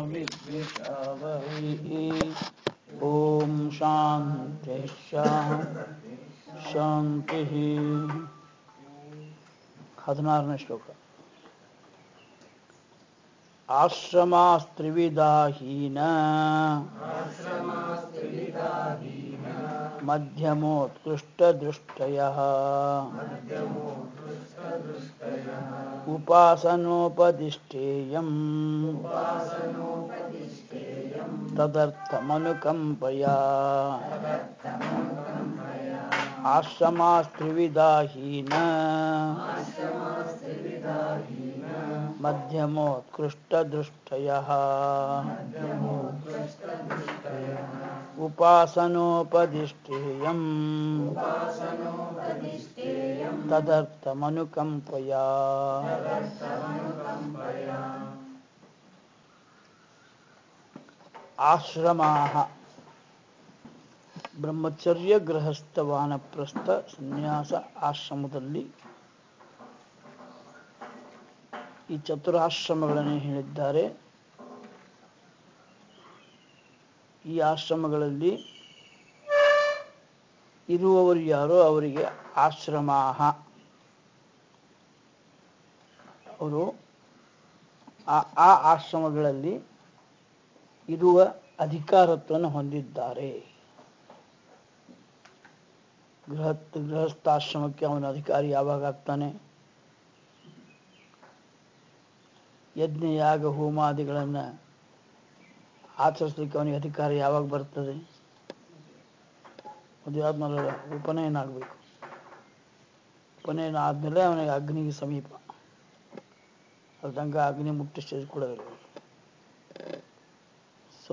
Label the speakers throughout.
Speaker 1: विद्विषावहै ॐ शान्तिः ಶಾಂತಿಃ ಹದಿನಾರನೇ ಶ್ಲೋಕ ಆಶ್ರಮಾಸ್ತ್ರಿವಿದಾಹೀನ ಮಧ್ಯಮೋತ್ಕೃಷ್ಟದೃಷ್ಟಯ ಉಪಾಸನೋಪದಿಷ್ಟೇಯಂ ತದರ್ಥಮನುಕಂಪಯಾ ಆಶ್ರಮಾಸ್ತ್ರಿವಿದಾಹೀನ ಮಧ್ಯಮೋತ್ಕೃಷ್ಟದೃಷ್ಟಯ ಉಪಾಸನೋಪದಿಷ್ಟೇಯಂ ತದರ್ಥಮನುಕಂಪಯಾ ಆಶ್ರಮಾಃ ಬ್ರಹ್ಮಚರ್ಯ ಗೃಹಸ್ಥ ವಾನಪ್ರಸ್ಥ ಸನ್ಯಾಸ ಆಶ್ರಮದಲ್ಲಿ ಈ ಚತುರಾಶ್ರಮಗಳನ್ನು ಹೇಳಿದ್ದಾರೆ ಈ ಆಶ್ರಮಗಳಲ್ಲಿ ಇರುವವರು ಯಾರೋ ಅವರಿಗೆ ಆಶ್ರಮಾಹ ಅವರು ಆ ಆ ಆಶ್ರಮಗಳಲ್ಲಿ ಇರುವ ಅಧಿಕಾರತ್ವವನ್ನು ಹೊಂದಿದ್ದಾರೆ ಗೃಹ ಗೃಹಸ್ಥಾಶ್ರಮಕ್ಕೆ ಅವನ ಅಧಿಕಾರಿ ಯಾವಾಗ ಆಗ್ತಾನೆ ಯಜ್ಞ ಯಾಗ ಹೋಮಾದಿಗಳನ್ನು ಆಚರಿಸ್ಲಿಕ್ಕೆ ಅವನಿಗೆ ಅಧಿಕಾರ ಯಾವಾಗ ಬರ್ತದೆ ಮದುವೆ ಆದ್ಮೇಲೆ ಉಪನಯನ ಆಗಬೇಕು ಉಪನಯನ ಆದ್ಮೇಲೆ ಅವನಿಗೆ ಅಗ್ನಿಗೆ ಸಮೀಪ ಅದು ತನಕ ಅಗ್ನಿ ಮುಟ್ಟಿ ಸ್ಟೇಜ್ ಕೊಡೋದಿಲ್ಲ ಸೊ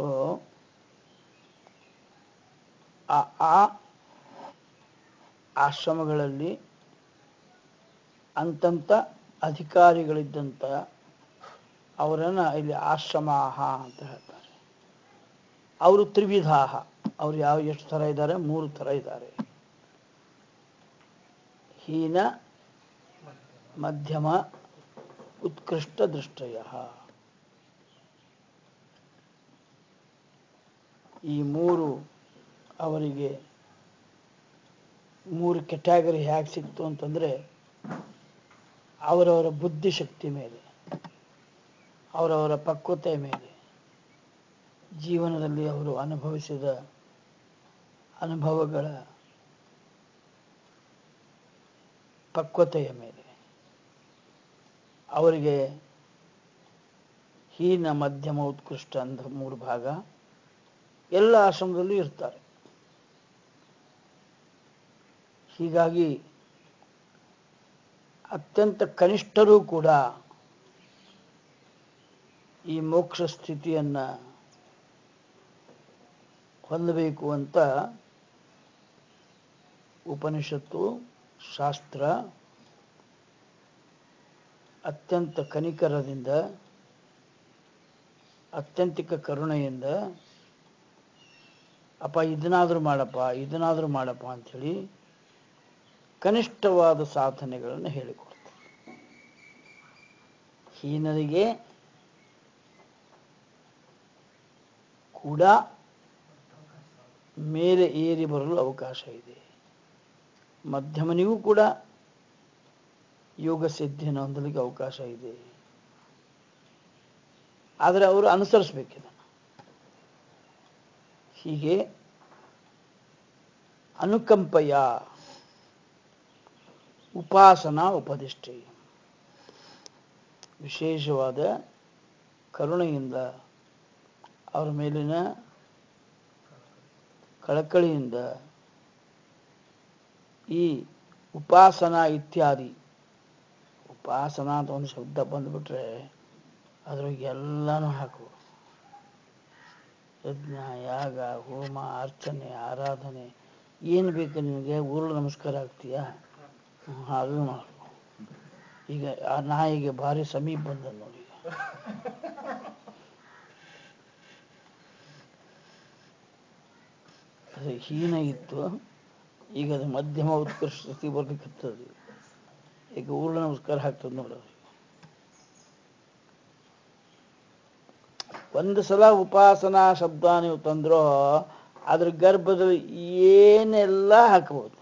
Speaker 1: ಆ ಆ ಆಶ್ರಮಗಳಲ್ಲಿ ಅಂತಂತ ಅಧಿಕಾರಿಗಳಿದ್ದಂಥ ಅವರನ್ನು ಇಲ್ಲಿ ಆಶ್ರಮಾಹ ಅಂತ ಹೇಳ್ತಾರೆ ಅವರು ತ್ರಿವಿಧಾಹ ಅವ್ರು ಯಾವ ಎಷ್ಟು ಥರ ಇದ್ದಾರೆ ಮೂರು ಥರ ಇದ್ದಾರೆ ಹೀನ ಮಧ್ಯಮ ಉತ್ಕೃಷ್ಟ ದೃಷ್ಟಯ ಈ ಮೂರು ಅವರಿಗೆ ಮೂರು ಕೆಟಗರಿ ಹೇಗೆ ಸಿಕ್ತು ಅಂತಂದರೆ ಅವರವರ ಬುದ್ಧಿಶಕ್ತಿ ಮೇಲೆ ಅವರವರ ಪಕ್ವತೆ ಮೇಲೆ ಜೀವನದಲ್ಲಿ ಅವರು ಅನುಭವಿಸಿದ ಅನುಭವಗಳ ಪಕ್ವತೆಯ ಮೇಲೆ ಅವರಿಗೆ ಹೀನ ಮಧ್ಯಮ ಉತ್ಕೃಷ್ಟ ಅಂತ ಮೂರು ಭಾಗ ಎಲ್ಲ ಆಶ್ರಮದಲ್ಲೂ ಇರ್ತಾರೆ ಹೀಗಾಗಿ ಅತ್ಯಂತ ಕನಿಷ್ಠರೂ ಕೂಡ ಈ ಮೋಕ್ಷ ಸ್ಥಿತಿಯನ್ನು ಹೊಂದಬೇಕು ಅಂತ ಉಪನಿಷತ್ತು ಶಾಸ್ತ್ರ ಅತ್ಯಂತ ಕನಿಕರದಿಂದ ಅತ್ಯಂತಿಕ ಕರುಣೆಯಿಂದ ಅಪ್ಪ ಇದನ್ನಾದರೂ ಮಾಡಪ್ಪ ಇದನ್ನಾದರೂ ಮಾಡಪ್ಪ ಅಂಥೇಳಿ ಕನಿಷ್ಠವಾದ ಸಾಧನೆಗಳನ್ನು ಹೇಳಿಕೊಡ್ತಾರೆ ಹೀನರಿಗೆ ಕೂಡ ಮೇಲೆ ಏರಿ ಬರಲು ಅವಕಾಶ ಇದೆ ಮಧ್ಯಮನಿಗೂ ಕೂಡ ಯೋಗ ಸಿದ್ಧಿಯನ್ನು ಹೊಂದಲಿಕ್ಕೆ ಅವಕಾಶ ಇದೆ ಆದರೆ ಅವರು ಅನುಸರಿಸಬೇಕಿದೆ ಹೀಗೆ ಅನುಕಂಪಯ ಉಪಾಸನಾ ಉಪದಿಷ್ಟೆ ವಿಶೇಷವಾದ ಕರುಣೆಯಿಂದ ಅವರ ಮೇಲಿನ ಕಳಕಳಿಯಿಂದ ಈ ಉಪಾಸನಾ ಇತ್ಯಾದಿ ಉಪಾಸನಾ ಅಂತ ಒಂದು ಶಬ್ದ ಬಂದ್ಬಿಟ್ರೆ ಅದ್ರಾಗ ಎಲ್ಲನೂ ಹಾಕು ಯಜ್ಞ ಯಾಗ ಹೋಮ ಅರ್ಚನೆ ಆರಾಧನೆ ಏನು ಬೇಕು ನಿನಗೆ ಊರು ನಮಸ್ಕಾರ ಆಗ್ತೀಯಾ ಅದು ಮಾಡು ಈಗ ಆ ನಾಯಿಗೆ ಭಾರಿ ಸಮೀಪ ಬಂದ ನೋಡಿ ಅದು ಹೀನ ಇತ್ತು ಈಗ ಅದು ಮಧ್ಯಮ ಉತ್ಕೃಷ್ಟ ಸ್ಥಿತಿ ಬರ್ಲಿಕ್ಕತ್ತದ ಈಗ ಊರ್ಲ ನಮಸ್ಕಾರ ಹಾಕ್ತದೆ ನೋಡೋದು ಒಂದು ಸಲ ಉಪಾಸನಾ ಶಬ್ದ ನೀವು ತಂದ್ರೋ ಅದ್ರ ಗರ್ಭದಲ್ಲಿ ಏನೆಲ್ಲ ಹಾಕಬಹುದು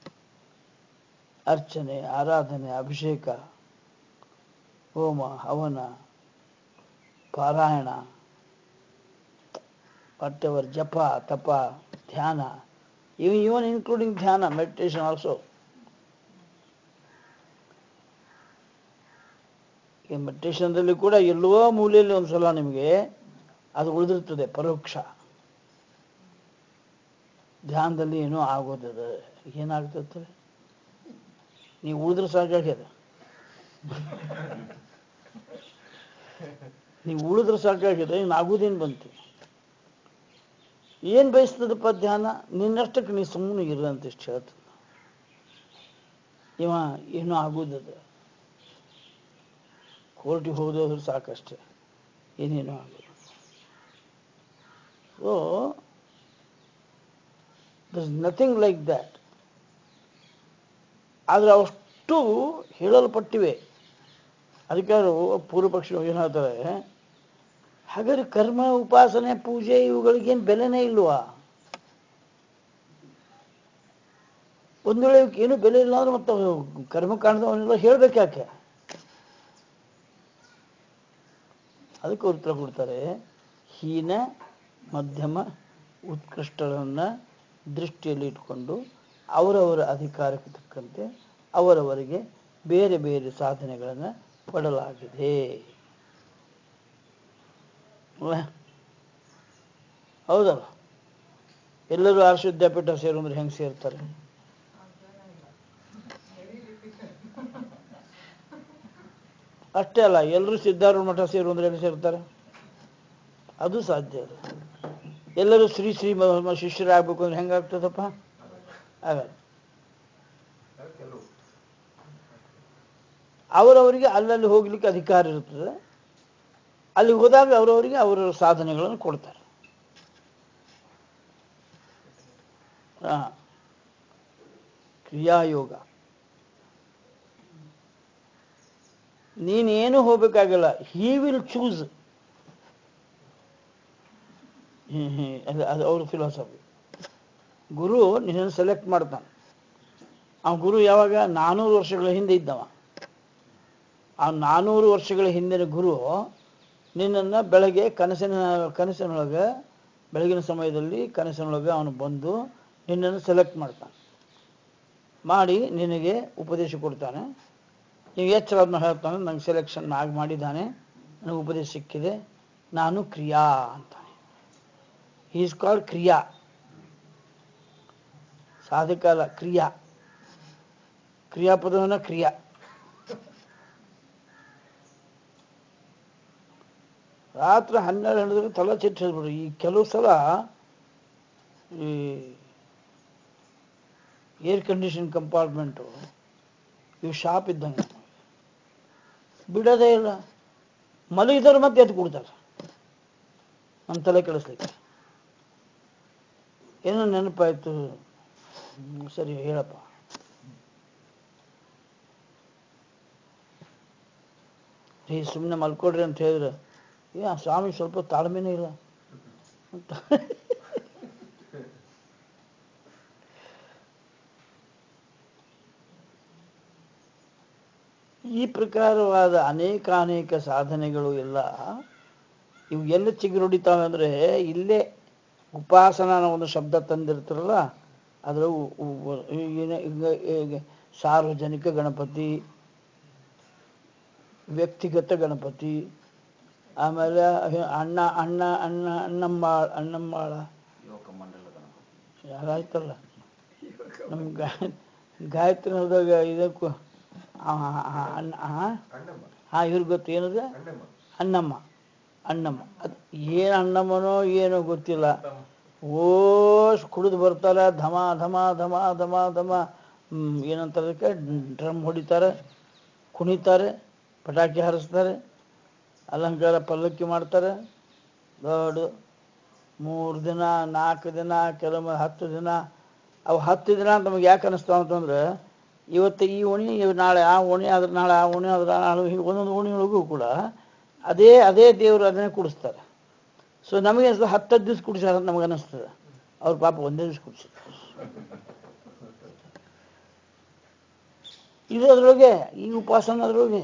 Speaker 1: ಅರ್ಚನೆ ಆರಾಧನೆ ಅಭಿಷೇಕ ಹೋಮ ಹವನ ಪಾರಾಯಣ ವಾಟೆವರ್ ಜಪ ತಪ ಧ್ಯಾನ ಇವನ್ ಇವನ್ ಇನ್ಕ್ಲೂಡಿಂಗ್ ಧ್ಯಾನ ಮೆಡಿಟೇಷನ್ ಆಲ್ಸೋ ಈ ಮೆಡಿಟೇಷನ್ದಲ್ಲಿ ಕೂಡ ಎಲ್ಲೋ ಮೂಲೆಯಲ್ಲಿ ಒಂದ್ಸಲ ನಿಮಗೆ ಅದು ಉಳಿದಿರ್ತದೆ ಪರೋಕ್ಷ ಧ್ಯಾನದಲ್ಲಿ ಏನೋ ಆಗೋದದ ಏನಾಗ್ತದೆ ನೀವು ಉಳಿದ್ರೆ ಸಾಕಾಗ್ಯದ ನೀವು ಉಳಿದ್ರೆ ಸಾಕಾಗಿದೆ ಇನ್ನು ಆಗುದೇನು ಬಂತು ಏನ್ ಬಯಸ್ತದಪ್ಪ ಧ್ಯಾನ ನಿನ್ನಷ್ಟಕ್ಕೆ ನೀ ಸುಮ್ಮನೆ ಇರು ಅಂತ ಇಷ್ಟು ಹೇಳ್ತಾನೆ ಇವ ಏನೋ ಆಗುದದ ಕೋರ್ಟಿಗೆ ಹೋದೋದ್ರು ಸಾಕಷ್ಟೇ ಏನೇನೋ ಆಗೋದು so there nothing like that ಆದರೆ ಅಷ್ಟು ಹೇಳಲ್ಪಟ್ಟಿವೆ ಅದಕ್ಕೆ ಅವರು ಪೂರ್ವ ಪಕ್ಷಿ ಏನು ಹೇಳ್ತಾರೆ ಹಾಗಾದ್ರೆ ಕರ್ಮ ಉಪಾಸನೆ ಪೂಜೆ ಇವುಗಳಿಗೇನು ಬೆಲೆನೇ ಇಲ್ವಾ ಒಂದು ವೇಳೆ ಇವಕ್ಕೆ ಏನು ಬೆಲೆ ಇಲ್ಲ ಅಂದ್ರೆ ಮತ್ತೆ ಅವು ಕರ್ಮಕಾಂಡದವನ್ನೆಲ್ಲ ಹೇಳ್ಬೇಕಾಕೆ ಅದಕ್ಕೆ ಉತ್ತರ ಕೊಡ್ತಾರೆ ಹೀನ ಮಧ್ಯಮ ಉತ್ಕೃಷ್ಟರನ್ನ ದೃಷ್ಟಿಯಲ್ಲಿ ಇಟ್ಕೊಂಡು ಅವರವರ ಅಧಿಕಾರಕ್ಕೆ ತಕ್ಕಂತೆ ಅವರವರಿಗೆ ಬೇರೆ ಬೇರೆ ಸಾಧನೆಗಳನ್ನು ಕೊಡಲಾಗಿದೆ ಅಲ್ವಾ? ಹೌದಲ್ಲ ಎಲ್ಲರೂ ಆರ್ಷ ವಿದ್ಯಾಪೀಠ ಸೇರು ಅಂದ್ರೆ ಹೆಂಗೆ ಸೇರ್ತಾರೆ ಅಷ್ಟೇ ಅಲ್ಲ ಎಲ್ಲರೂ ಸಿದ್ಧಾರೂಢ ಮಠ ಸೇರು ಅಂದ್ರೆ ಎಲ್ಲಿ ಸೇರ್ತಾರೆ ಅದು ಸಾಧ್ಯ ಇಲ್ಲ ಎಲ್ಲರೂ ಶ್ರೀ ಶ್ರೀ ಮ- ಮ- ಶಿಷ್ಯರಾಗಬೇಕು ಅಂದ್ರೆ ಹೆಂಗಾಗ್ತದಪ್ಪ ಆಗಲ್ಲ ಅವರವರಿಗೆ ಅಲ್ಲಲ್ಲಿ ಹೋಗ್ಲಿಕ್ಕೆ ಅಧಿಕಾರ ಇರ್ತದೆ ಅಲ್ಲಿ ಹೋದಾಗ ಅವರವರಿಗೆ ಅವರ ಸಾಧನೆಗಳನ್ನು ಕೊಡ್ತಾರೆ ಹಾ ಕ್ರಿಯಾಯೋಗ ನೀನೇನು ಹೋಗ್ಬೇಕಾಗಿಲ್ಲ ಹಿ ವಿಲ್ ಚೂಸ್ ಅದು ಅದು ಅವ್ರ ಫಿಲಾಸಫಿ ಗುರು ನಿನ್ನನ್ನು ಸೆಲೆಕ್ಟ್ ಮಾಡ್ತಾನೆ ಆ ಗುರು ಯಾವಾಗ ನಾನೂರು ವರ್ಷಗಳ ಹಿಂದೆ ಇದ್ದವ ಆ ನಾನೂರು ವರ್ಷಗಳ ಹಿಂದಿನ ಗುರು ನಿನ್ನನ್ನು ಬೆಳಗ್ಗೆ ಕನಸಿನ ಕನಸಿನೊಳಗೆ ಬೆಳಗಿನ ಸಮಯದಲ್ಲಿ ಕನಸಿನೊಳಗೆ ಅವನು ಬಂದು ನಿನ್ನನ್ನು ಸೆಲೆಕ್ಟ್ ಮಾಡ್ತಾನೆ ಮಾಡಿ ನಿನಗೆ ಉಪದೇಶ ಕೊಡ್ತಾನೆ ನೀವು ಎಚ್ಚರ ಆದ್ಮೇಲೆ ಹೇಳ್ತಾನೆ ನಂಗೆ ಸೆಲೆಕ್ಷನ್ ಆಗಿ ಮಾಡಿದ್ದಾನೆ ನನಗೆ ಉಪದೇಶ ಸಿಕ್ಕಿದೆ ನಾನು ಕ್ರಿಯಾ ಅಂತಾನೆ ಈಸ್ ಕಾಲ್ಡ್ ಕ್ರಿಯಾ ಸಾಧಕ ಅಲ್ಲ ಕ್ರಿಯಾ ಕ್ರಿಯಾಪದವನ್ನ ಕ್ರಿಯಾ ರಾತ್ರಿ ಹನ್ನೆರಡು ಹಣ್ಣು ತಲೆ ಚಿಟ್ಟು ಹೇಳ್ಬಿಡ್ರಿ ಈ ಕೆಲವು ಸಲ ಈ ಏರ್ ಕಂಡೀಷನ್ ಕಂಪಾರ್ಟ್ಮೆಂಟು ಇವು ಶಾಪ್ ಇದ್ದಂಗೆ ಬಿಡೋದೇ ಇಲ್ಲ ಮಲಗಿದವ್ರು ಮತ್ತೆ ಎದ್ದು ಕೊಡ್ತಾರೆ ನಮ್ಮ ತಲೆ ಕೆಡಿಸ್ಲಿಕ್ಕೆ ಏನೋ ನೆನಪಾಯ್ತು ಹ್ಮ್, ಸರಿ ಹೇಳಪ್ಪ ರೀ ಸುಮ್ಮನೆ ಮಲ್ಕೊಡ್ರಿ ಅಂತ ಹೇಳಿದ್ರೆ ಏ ಆ ಸ್ವಾಮಿ ಸ್ವಲ್ಪ ತಾಳ್ಮೆನೇ ಇಲ್ಲ ಅಂತ ಈ ಪ್ರಕಾರವಾದ ಅನೇಕ ಅನೇಕ ಸಾಧನೆಗಳು ಎಲ್ಲ ಇವು ಎಲ್ಲಿ ಚಿಗುರೊಡಿತಾವೆ ಅಂದ್ರೆ ಇಲ್ಲೇ ಉಪಾಸನ ಅನ್ನೋ ಒಂದು ಶಬ್ದ ತಂದಿರ್ತಾರಲ್ಲ ಅದರ ಉ- ಉ- ಏನ- ಈಗ- ಈಗ ಸಾರ್ವಜನಿಕ ಗಣಪತಿ ವ್ಯಕ್ತಿಗತ ಗಣಪತಿ ಆಮೇಲೆ ಅಣ್ಣ ಅಣ್ಣ ಅಣ್ಣ ಅಣ್ಣಂಬಾಳ ಅಣ್ಣಂಬಾಳ ಯಾರಾಯ್ತಲ್ಲ ನಮ್ಮ ಗಾಯ ಗಾಯತ್ರಿ ಹೋದಾಗ ಇದಕ್ಕೂ ಆ, ಆ, ಅಣ್ಣ ಹಾ ಇವ್ರಿಗೆ ಗೊತ್ತು ಏನದು ಅಣ್ಣಮ್ಮ ಅಣ್ಣಮ್ಮ ಅದು ಏನು ಅಣ್ಣಮ್ಮನೋ ಏನೋ ಗೊತ್ತಿಲ್ಲ ಓಶ್ ಕುಡಿದು ಬರ್ತಾರೆ ಧಮ ಧಮ ಧಮ ಧಮ ಧಮ ಹ್ಮ್, ಏನಂತಾರೆ ಅದಕ್ಕೆ ಡ್ರಮ್ ಹೊಡಿತಾರೆ ಕುಣಿತಾರೆ ಪಟಾಕಿ ಹಾರಿಸ್ತಾರೆ ಅಲಂಕಾರ ಪಲ್ಲಕ್ಕಿ ಮಾಡ್ತಾರೆ ದೊಡ್ಡ ಮೂರು ದಿನ ನಾಲ್ಕು ದಿನ ಕೆಲವೊಮ್ಮೆ ಹತ್ತು ದಿನ ಅವು ಹತ್ತು ದಿನ ನಮಗೆ ಯಾಕೆ ಅನಿಸ್ತಾವ ಅಂತಂದ್ರೆ ಇವತ್ತು ಈ ಓಣಿ ಇವ್ ನಾಳೆ ಆ ಓಣಿ ಆದ್ರೆ ನಾಳೆ ಆ ಓಣಿ ಆದ್ರೆ ನಾಳೆ ಹೀಗೆ ಒಂದೊಂದು ಓಣಿಯೊಳಗೂ ಕೂಡ ಅದೇ ಅದೇ ದೇವರು ಅದನ್ನೇ ಕೂಡಿಸ್ತಾರೆ ಸೊ ನಮಗೆ ಅನ್ಸ್ತದೆ ಹತ್ತತ್ತು ದಿವ್ಸ ಕುಡಿಸ್ಯಾರ ಅಂತ ನಮಗೆ ಅನಿಸ್ತದೆ ಅವ್ರ ಪಾಪ ಒಂದೇ ದಿವ್ಸ ಕುಡಿಸಿದ್ರು ಇದು ಅದ್ರೊಳಗೆ ಈ ಉಪವಾಸನ ಅದ್ರೊಳಗೆ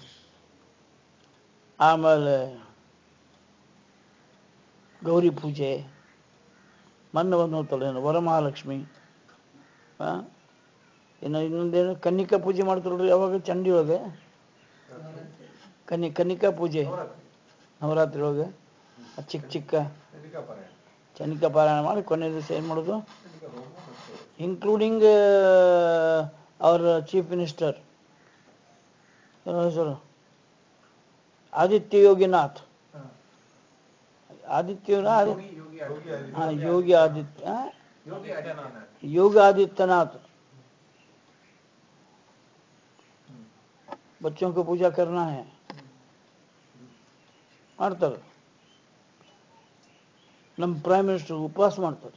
Speaker 1: ಆಮೇಲೆ ಗೌರಿ ಪೂಜೆ ಮೊನ್ನೆ ಒಂದು ಹೋಗ್ತಾಳೆ ವರಮಹಾಲಕ್ಷ್ಮಿ ಆ? ಇನ್ನು ಇನ್ನೊಂದೇನು ಕನ್ನಿಕಾ ಪೂಜೆ ಮಾಡ್ತಾರಲ್ರಿ ಯಾವಾಗ ಚಂಡಿ ಒಳಗೆ ಕನ್ನಿ ಕನ್ನಿಕಾ ಪೂಜೆ ನವರಾತ್ರಿ ಒಳಗೆ ಆ ಚಿಕ್ಕ ಚಿಕ್ಕ ಚನಿಕಾ ಪಾರಾಯಣ ಮಾಡಿ ಕೊನೆ ದಿವಸ ಏನು ಮಾಡೋದು ಇನ್ಕ್ಲೂಡಿಂಗ್ ಅವರ್ ಚೀಫ್ ಮಿನಿಸ್ಟರ್ ಹೆಸರು ಆದಿತ್ಯ ಯೋಗಿನಾಥ್ ಆದಿತ್ಯ हाँ योगी आदित्य हाँ? योगी आदित्यनाथ बच्चों को पूजा करना है ಮಾಡ್ತಾರೆ ನಮ್ಮ ಪ್ರೈಮ್ ಮಿನಿಸ್ಟರ್ ಉಪವಾಸ ಮಾಡ್ತಾರೆ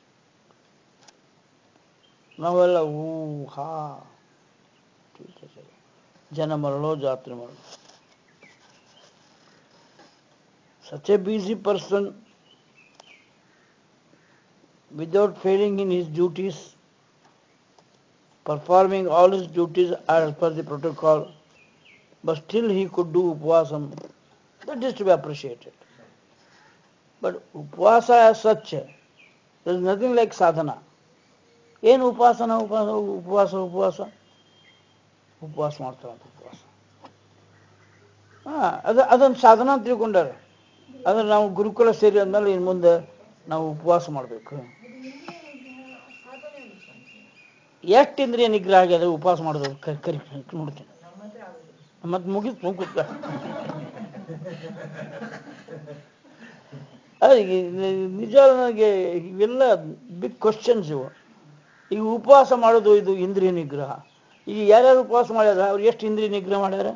Speaker 1: ನಾವೆಲ್ಲ ಊ ಹಾ ठीक है चलो ಜನ ಮರಳೋ ಜಾತ್ರೆ ಮರಳೋ such a busy person without failing in his duties, performing all his duties as per the protocol, but still he could do upvasam. That is to be appreciated. But upvasa as such, there is nothing like sadhana. ಏನು ಉಪವಾಸನ ಉಪವಾಸ ಉಪವಾಸ ಉಪವಾಸ ಉಪವಾಸ ಮಾಡ್ತಾರಂತ ಉಪವಾಸ ಹಾಂ ಅದು ಅದೊಂದು ಸಾಧನ ಅಂತ ತಿಳ್ಕೊಂಡಾರೆ ಅಂದ್ರೆ ನಾವು ಗುರುಕುಲ ಸೇರಿ ಅಂದ್ಮೇಲೆ ಇನ್ನು ಮುಂದೆ ನಾವು ಉಪವಾಸ ಮಾಡಬೇಕು ಎಷ್ಟು ಇಂದ್ರಿಯ ನಿಗ್ರಹ ಆಗ್ಯದ ಉಪವಾಸ ಮಾಡೋದು ಕರಿ ಕರಿ ನೋಡ್ತೀನಿ ಮತ್ತೆ ಮುಗಿತು ಮುಗಿತ ಅದೇ ನಿಜ ನನಗೆ ಇವೆಲ್ಲ ಬಿಗ್ ಕ್ವಶನ್ಸ್ ಇವು ಈಗ ಉಪವಾಸ ಮಾಡೋದು ಇದು ಇಂದ್ರಿಯ ನಿಗ್ರಹ ಈಗ ಯಾರ್ಯಾರು ಉಪವಾಸ ಮಾಡ್ಯಾರ ಅವ್ರು ಎಷ್ಟು ಇಂದ್ರಿಯ ನಿಗ್ರಹ ಮಾಡ್ಯಾರ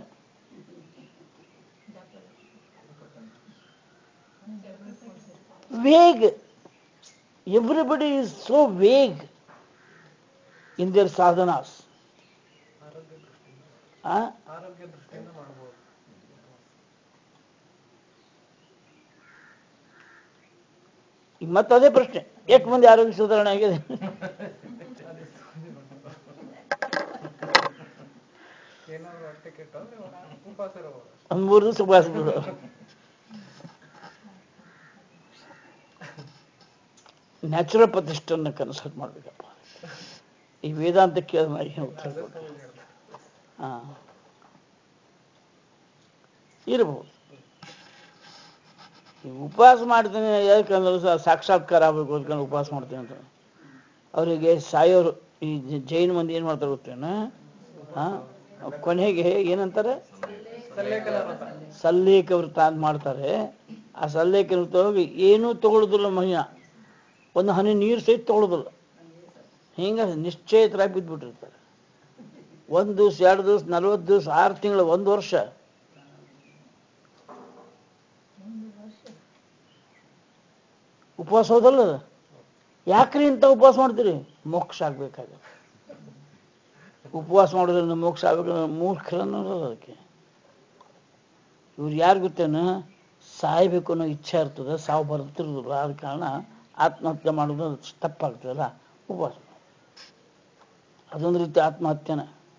Speaker 1: vague. Everybody is so vague in their sadhanas. ಆ?
Speaker 2: ಆರೋಗ್ಯ ದೃಷ್ಟಿಯಿಂದ ಮಾಡಬಹುದು
Speaker 1: ಈಗ ಮತ್ತೆ ಅದೇ ಪ್ರಶ್ನೆ ಎಷ್ಟು ಮಂದಿ ಆರೋಗ್ಯ ಸುಧಾರಣೆ ಆಗಿದೆ
Speaker 2: ಏನಾದ್ರು ಅಷ್ಟೇ ಕೆಟ್ಟ ಉಪವಾಸ ಇರಬಹುದು
Speaker 1: ಒಂದು ಮೂರು ದಿವಸ ಉಪವಾಸ ಬಿಡು ನ್ಯಾಚುರೋಪತಿಸ್ಟನ್ನು ಕನ್ಸಲ್ಟ್ ಮಾಡ್ಬೇಕಪ್ಪ ಈ ವೇದಾಂತ ಕೇಳಿದ ಮೇಲೆ ಏನು ಉತ್ತರ ಕೊಡ್ತಾರೆ ಹಾ ಇರಬಹುದು ಈ ಉಪವಾಸ ಮಾಡ್ತೀನಿ ಯಾಕಂದ್ರೆ ಸ- ಸಾಕ್ಷಾತ್ಕಾರ ಆಗ್ಬೇಕು ಅದಕ್ಕೆ ಉಪವಾಸ ಮಾಡ್ತೀನಿ ಅಂತ ಅವರಿಗೆ ಸಾಯೋರು ಈ ಜ- ಜೈನ ಮಂದಿ ಏನು ಮಾಡ್ತಾರೆ ಗೊತ್ತೇನ ಹಾ ಕೊನೆಗೆ ಏನಂತಾರೆ
Speaker 2: ಸಲ್ಲೇಖನ ವ್ರತ
Speaker 1: ಸಲ್ಲೇಖ ವೃತ್ತ ಅಂತ ಮಾಡ್ತಾರೆ ಆ ಸಲ್ಲೇಖ ವೃತ್ತ ಹೋಗಿ ಏನೂ ತಗೊಳ್ಳೋದಿಲ್ಲ ಮಹಿಳ ಒಂದು ಹನಿ ನೀರು ಸಹಿತ ತಗೊಳ್ಳೋದಿಲ್ಲ ಹಿಂಗ ನಿಶ್ಚಯಿತರಾಗಿ ಬಿದ್ದುಬಿಟ್ಟಿರ್ತಾರೆ ಒಂದು ದಿವ್ಸ ಎರಡು ದಿವ್ಸ ನಲ್ವತ್ತು ದಿವ್ಸ ಆರು ತಿಂಗಳು ಒಂದು ವರ್ಷ ಉಪವಾಸ ಹೋದಲ್ಲ ಅದು? ಯಾಕ್ರಿ ಇಂಥ ಉಪವಾಸ ಮಾಡ್ತೀರಿ ಮೋಕ್ಷ ಆಗ್ಬೇಕಾಗ ಉಪವಾಸ ಮಾಡೋದ್ರಿಂದ ಮೋಕ್ಷ ಆಗ್ಬೇಕಂದ್ರೆ ಮೂರ್ಖರ ಅನ್ನೋದು ಅದಕ್ಕೆ ಇವ್ರು ಯಾರು ಗೊತ್ತೇನ ಸಾಯ್ಬೇಕು ಅನ್ನೋ ಇಚ್ಛೆ ಇರ್ತದೆ ಸಾವು ಬರ್ತಿರೋದಿಲ್ಲ ಆದ ಕಾರಣ ಆತ್ಮಹತ್ಯೆ ಮಾಡೋದು ಅದು ತಪ್ಪಾಗ್ತದಲ್ಲ ಉಪವಾಸ ಅದೊಂದು ರೀತಿ ಆತ್ಮಹತ್ಯೆನ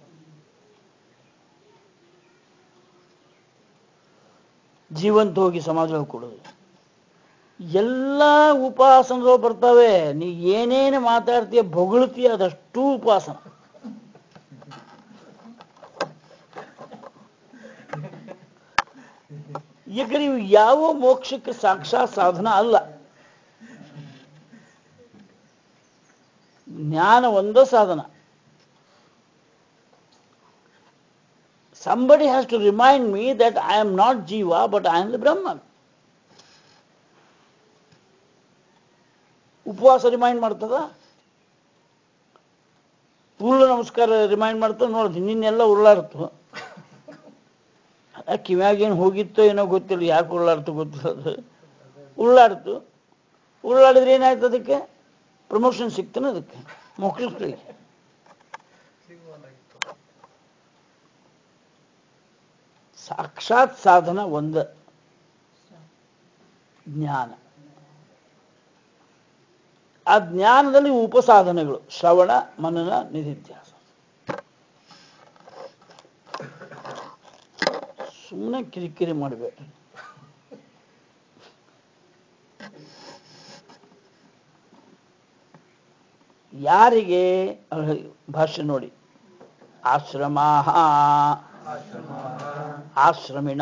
Speaker 1: ಜೀವಂತ ಹೋಗಿ ಸಮಾಜದಲ್ಲಿ ಕೊಡೋದು ಎಲ್ಲ ಉಪಾಸನಗಳು ಬರ್ತವೆ ನೀ ಏನೇನು ಮಾತಾಡ್ತೀಯ ಬೊಗಳ್ತೀಯ ಅದಷ್ಟು ಉಪಾಸನ ಯಾಕಂದ್ರೆ ಇವು ಯಾವ ಮೋಕ್ಷಕ್ಕೆ ಸಾಕ್ಷಾತ್ ಸಾಧನ ಅಲ್ಲ ಜ್ಞಾನ ಒಂದೇ ಸಾಧನ somebody has to remind me that I am not Jiva, but I am the Brahman. ಉಪವಾಸ ರಿಮೈಂಡ್ ಮಾಡ್ತದ ಸೂರ್ಯ ನಮಸ್ಕಾರ ರಿಮೈಂಡ್ ಮಾಡ್ತದ ನೋಡ್ದು ನಿನ್ನೆಲ್ಲ ಉರುಳಾಡ್ತು ಅದ ಕಿವ್ಯಾಗೇನು ಹೋಗಿತ್ತೋ ಏನೋ ಗೊತ್ತಿಲ್ಲ ಯಾಕೆ ಉರುಳಾಡ್ತು ಗೊತ್ತಿಲ್ಲ ಅದು ಉರುಳಾಡ್ತು ಉರುಳಾಡಿದ್ರೆ ಏನಾಯ್ತು ಅದಕ್ಕೆ ಪ್ರಮೋಷನ್ ಸಿಕ್ತಾನೆ ಅದಕ್ಕೆ ಮಕ್ಕಳಿಗೆ
Speaker 2: ಸಿಗುವುದಾಗಿತ್ತು
Speaker 1: ಸಾಕ್ಷಾತ್ ಸಾಧನ ಒಂದ ಜ್ಞಾನ ಆ ಜ್ಞಾನದಲ್ಲಿ ಉಪಸಾಧನೆಗಳು ಶ್ರವಣ ಮನನ ನಿಧಿಧ್ಯಾಸ ಸುಮ್ಮನೆ ಕಿರಿಕಿರಿ ಮಾಡಬೇಡಿ ಯಾರಿಗೆ ಅವ್ರ ಭಾಷೆ ನೋಡಿ ಆಶ್ರಮ ಆಶ್ರಮಿಣ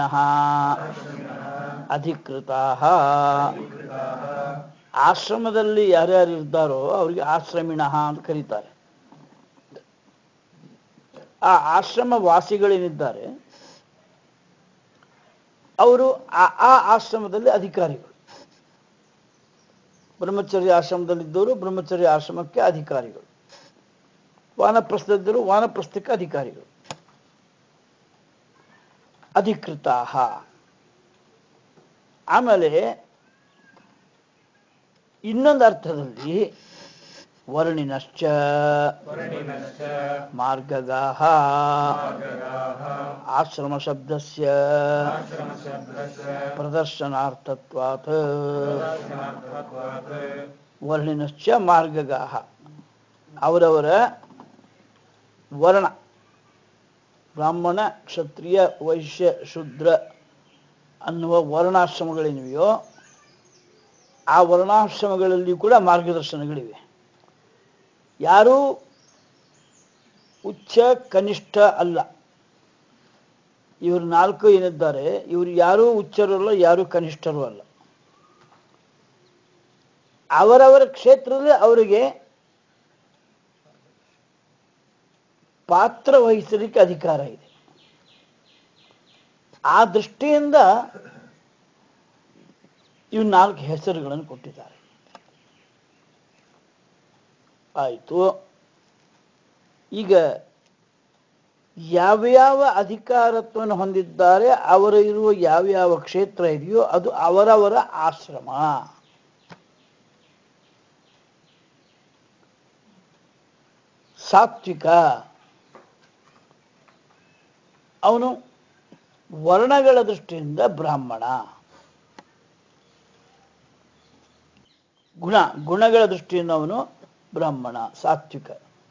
Speaker 1: ಅಧಿಕೃತ ಆಶ್ರಮದಲ್ಲಿ ಯಾರ್ಯಾರು ಇರ್ತಾರೋ ಅವರಿಗೆ ಆಶ್ರಮಿಣ ಅಂತ ಕರೀತಾರೆ ಆ ಆಶ್ರಮ ವಾಸಿಗಳೇನಿದ್ದಾರೆ ಅವರು ಆ ಆ ಆಶ್ರಮದಲ್ಲಿ ಅಧಿಕಾರಿಗಳು ಬ್ರಹ್ಮಚರ್ಯ ಆಶ್ರಮದಲ್ಲಿದ್ದವರು ಬ್ರಹ್ಮಚರ್ಯ ಆಶ್ರಮಕ್ಕೆ ಅಧಿಕಾರಿಗಳು ವಾನಪ್ರಸ್ಥದಿದ್ದರು ವಾನಪ್ರಸ್ಥಕ್ಕೆ ಅಧಿಕಾರಿಗಳು ಅಧಿಕೃತ ಆಮೇಲೆ ಇನ್ನೊಂದು ಅರ್ಥದಲ್ಲಿ ವರ್ಣಿನಶ್ಚ
Speaker 2: ವರ್ಣಿನಶ್ಚ
Speaker 1: ಮಾರ್ಗಗಾಹ
Speaker 2: ಮಾರ್ಗಗಾಃ
Speaker 1: ಆಶ್ರಮ ಶಬ್ದಸ್ಯ
Speaker 2: ಆಶ್ರಮಶಬ್ದಸ್ಯ
Speaker 1: ಪ್ರದರ್ಶನಾರ್ಥತ್ವಾತ್
Speaker 2: ಪ್ರದರ್ಶನಾರ್ಥತ್ವಾತ್
Speaker 1: ವರ್ಣಿನಶ್ಚ ಮಾರ್ಗಗಾಹ ಅವರವರ ವರ್ಣ ಬ್ರಾಹ್ಮಣ ಕ್ಷತ್ರಿಯ ವೈಶ್ಯ ಶೂದ್ರ ಅನ್ನುವ ವರ್ಣಾಶ್ರಮಗಳೇನಿವೆಯೋ ಆ ವರ್ಣಾಶ್ರಮಗಳಲ್ಲಿ ಕೂಡ ಮಾರ್ಗದರ್ಶನಗಳಿವೆ ಯಾರೂ ಉಚ್ಚ ಕನಿಷ್ಠ ಅಲ್ಲ ಇವರು ನಾಲ್ಕು ಏನಿದ್ದಾರೆ ಇವರು ಯಾರೂ ಉಚ್ಚರು ಅಲ್ಲ ಯಾರೂ ಕನಿಷ್ಠರು ಅಲ್ಲ ಅವರವರ ಕ್ಷೇತ್ರದಲ್ಲಿ ಅವರಿಗೆ ಪಾತ್ರ ವಹಿಸಲಿಕ್ಕೆ ಅಧಿಕಾರ ಇದೆ ಆ ದೃಷ್ಟಿಯಿಂದ ಇವು ನಾಲ್ಕು ಹೆಸರುಗಳನ್ನು ಕೊಟ್ಟಿದ್ದಾರೆ ಆಯಿತು ಈಗ ಯಾವ್ಯಾವ ಅಧಿಕಾರತ್ವವನ್ನು ಹೊಂದಿದ್ದಾರೆ ಅವರು ಇರುವ ಯಾವ್ಯಾವ ಕ್ಷೇತ್ರ ಇದೆಯೋ ಅದು ಅವರವರ ಆಶ್ರಮ ಸಾತ್ವಿಕ ಅವನು ವರ್ಣಗಳ ದೃಷ್ಟಿಯಿಂದ ಬ್ರಾಹ್ಮಣ ಗುಣ ಗುಣಗಳ ದೃಷ್ಟಿಯಿಂದ ಅವನು ಬ್ರಾಹ್ಮಣ ಸಾತ್ವಿಕ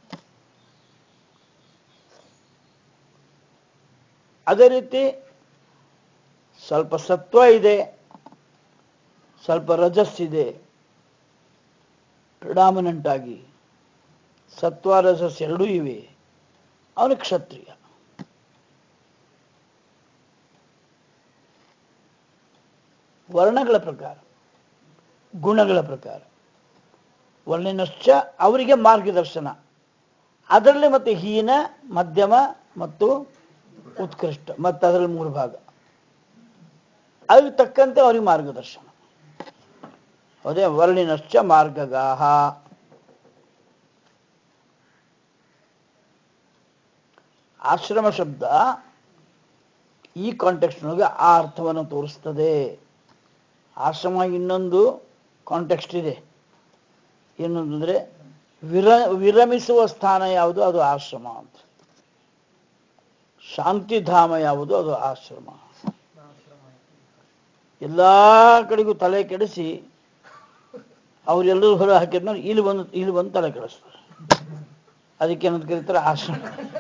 Speaker 1: ಅದೇ ರೀತಿ ಸ್ವಲ್ಪ ಸತ್ವ ಇದೆ ಸ್ವಲ್ಪ ರಜಸ್ ಇದೆ ಪ್ರಿಡಾಮಿನೆಂಟ್ ಆಗಿ ಸತ್ವ ರಜಸ್ ಎರಡೂ ಇವೆ ಅವನು ಕ್ಷತ್ರಿಯ ವರ್ಣಗಳ ಪ್ರಕಾರ ಗುಣಗಳ ಪ್ರಕಾರ ವರ್ಣಿನಶ್ಚ ಅವರಿಗೆ ಮಾರ್ಗದರ್ಶನ ಅದರಲ್ಲಿ ಮತ್ತೆ ಹೀನ ಮಧ್ಯಮ ಮತ್ತು ಉತ್ಕೃಷ್ಟ ಮತ್ತು ಅದರಲ್ಲಿ ಮೂರು ಭಾಗ ಅದಕ್ಕೆ ತಕ್ಕಂತೆ ಅವರಿಗೆ ಮಾರ್ಗದರ್ಶನ ಅದೇ ವರ್ಣಿನಶ್ಚ ಮಾರ್ಗಗಾಹ ಆಶ್ರಮ ಶಬ್ದ ಈ ಕಾಂಟೆಕ್ಸ್ಟ್ನೊಳಗೆ ಆ ಅರ್ಥವನ್ನು ತೋರಿಸ್ತದೆ ಆಶ್ರಮ ಇನ್ನೊಂದು ಕಾಂಟೆಕ್ಸ್ಟ್ ಇದೆ ಏನಂದ್ರೆ ವಿರ ವಿರಮಿಸುವ ಸ್ಥಾನ ಯಾವುದು ಅದು ಆಶ್ರಮ ಅಂತ ಶಾಂತಿಧಾಮ ಯಾವುದು ಅದು ಆಶ್ರಮ ಎಲ್ಲ ಕಡೆಗೂ ತಲೆ ಕೆಡಿಸಿ ಅವರೆಲ್ಲರೂ ಹೊರ ಹಾಕಿದ್ಮೇಲೆ ಇಲ್ಲಿ ಬಂದು ಇಲ್ಲಿ ಬಂದು ತಲೆ ಕೆಡಿಸ್ತಾರೆ ಅದಕ್ಕೆ ಏನಂತ ಕರೀತಾರೆ ಆಶ್ರಮ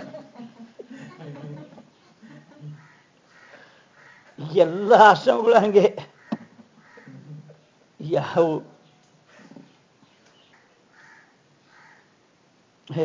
Speaker 1: ಎಲ್ಲ ಆಶ್ರಮಗಳು ಹಂಗೆ ಯಾವ ಹೇ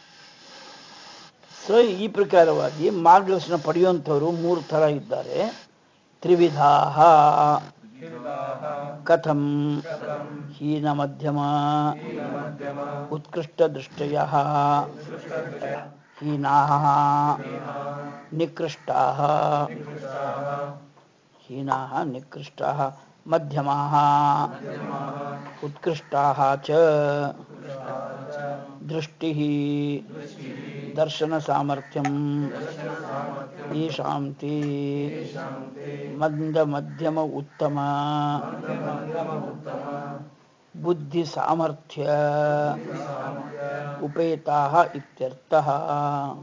Speaker 1: ಸೊ ಈ ಪ್ರಕಾರವಾಗಿ ಮಾರ್ಗದರ್ಶನ ಪಡೆಯುವಂಥವರು ಮೂರು ಥರ ಇದ್ದಾರೆ ತ್ರಿವಿಧಾ
Speaker 2: ಹಿರಿದಾಹ
Speaker 1: ಕಥಂ
Speaker 2: ಕಥಂ
Speaker 1: ಹೀನ ಮಧ್ಯಮ
Speaker 2: ಹೀನಮಧ್ಯಮ
Speaker 1: ಉತ್ಕೃಷ್ಟ ದೃಷ್ಟಯ
Speaker 2: ಉತ್ಕೃಷ್ಟದೃಷ್ಟಯ
Speaker 1: ಹೀನಾ ನಿಕೃಷ್ಟಾ
Speaker 2: ನಿಕೃಷ್ಟಾಹ
Speaker 1: ಹೀನಾ ನಿಕೃಷ್ಟಾ ಮಧ್ಯಮಾ
Speaker 2: ಮಧ್ಯಮಾಹ
Speaker 1: ಉತ್ಕೃಷ್ಟಾ ಚ
Speaker 2: ಉತ್ಕೃಷ್ಟಾಹ ಚ
Speaker 1: ದೃಷ್ಟಿ
Speaker 2: ದೃಷ್ಟಿಃ
Speaker 1: ದರ್ಶನ ಸಾಮರ್ಥ್ಯಂ
Speaker 2: ದರ್ಶನಸಾಮರ್ಥ್ಯಂ
Speaker 1: ಈಶಾಂತಿ
Speaker 2: ಯೇಷಾಂತೆ
Speaker 1: ಮಂದ ಮಧ್ಯಮ ಉತ್ತಮ
Speaker 2: ಮಂದಮಧ್ಯಮ ಉತ್ತಮ
Speaker 1: ಬುದ್ಧಿ ಸಾಮರ್ಥ್ಯ
Speaker 2: ಸಾಮರ್ಥ್ಯ
Speaker 1: ಉಪೇತಾ ಇತ್ಯರ್ಥಃ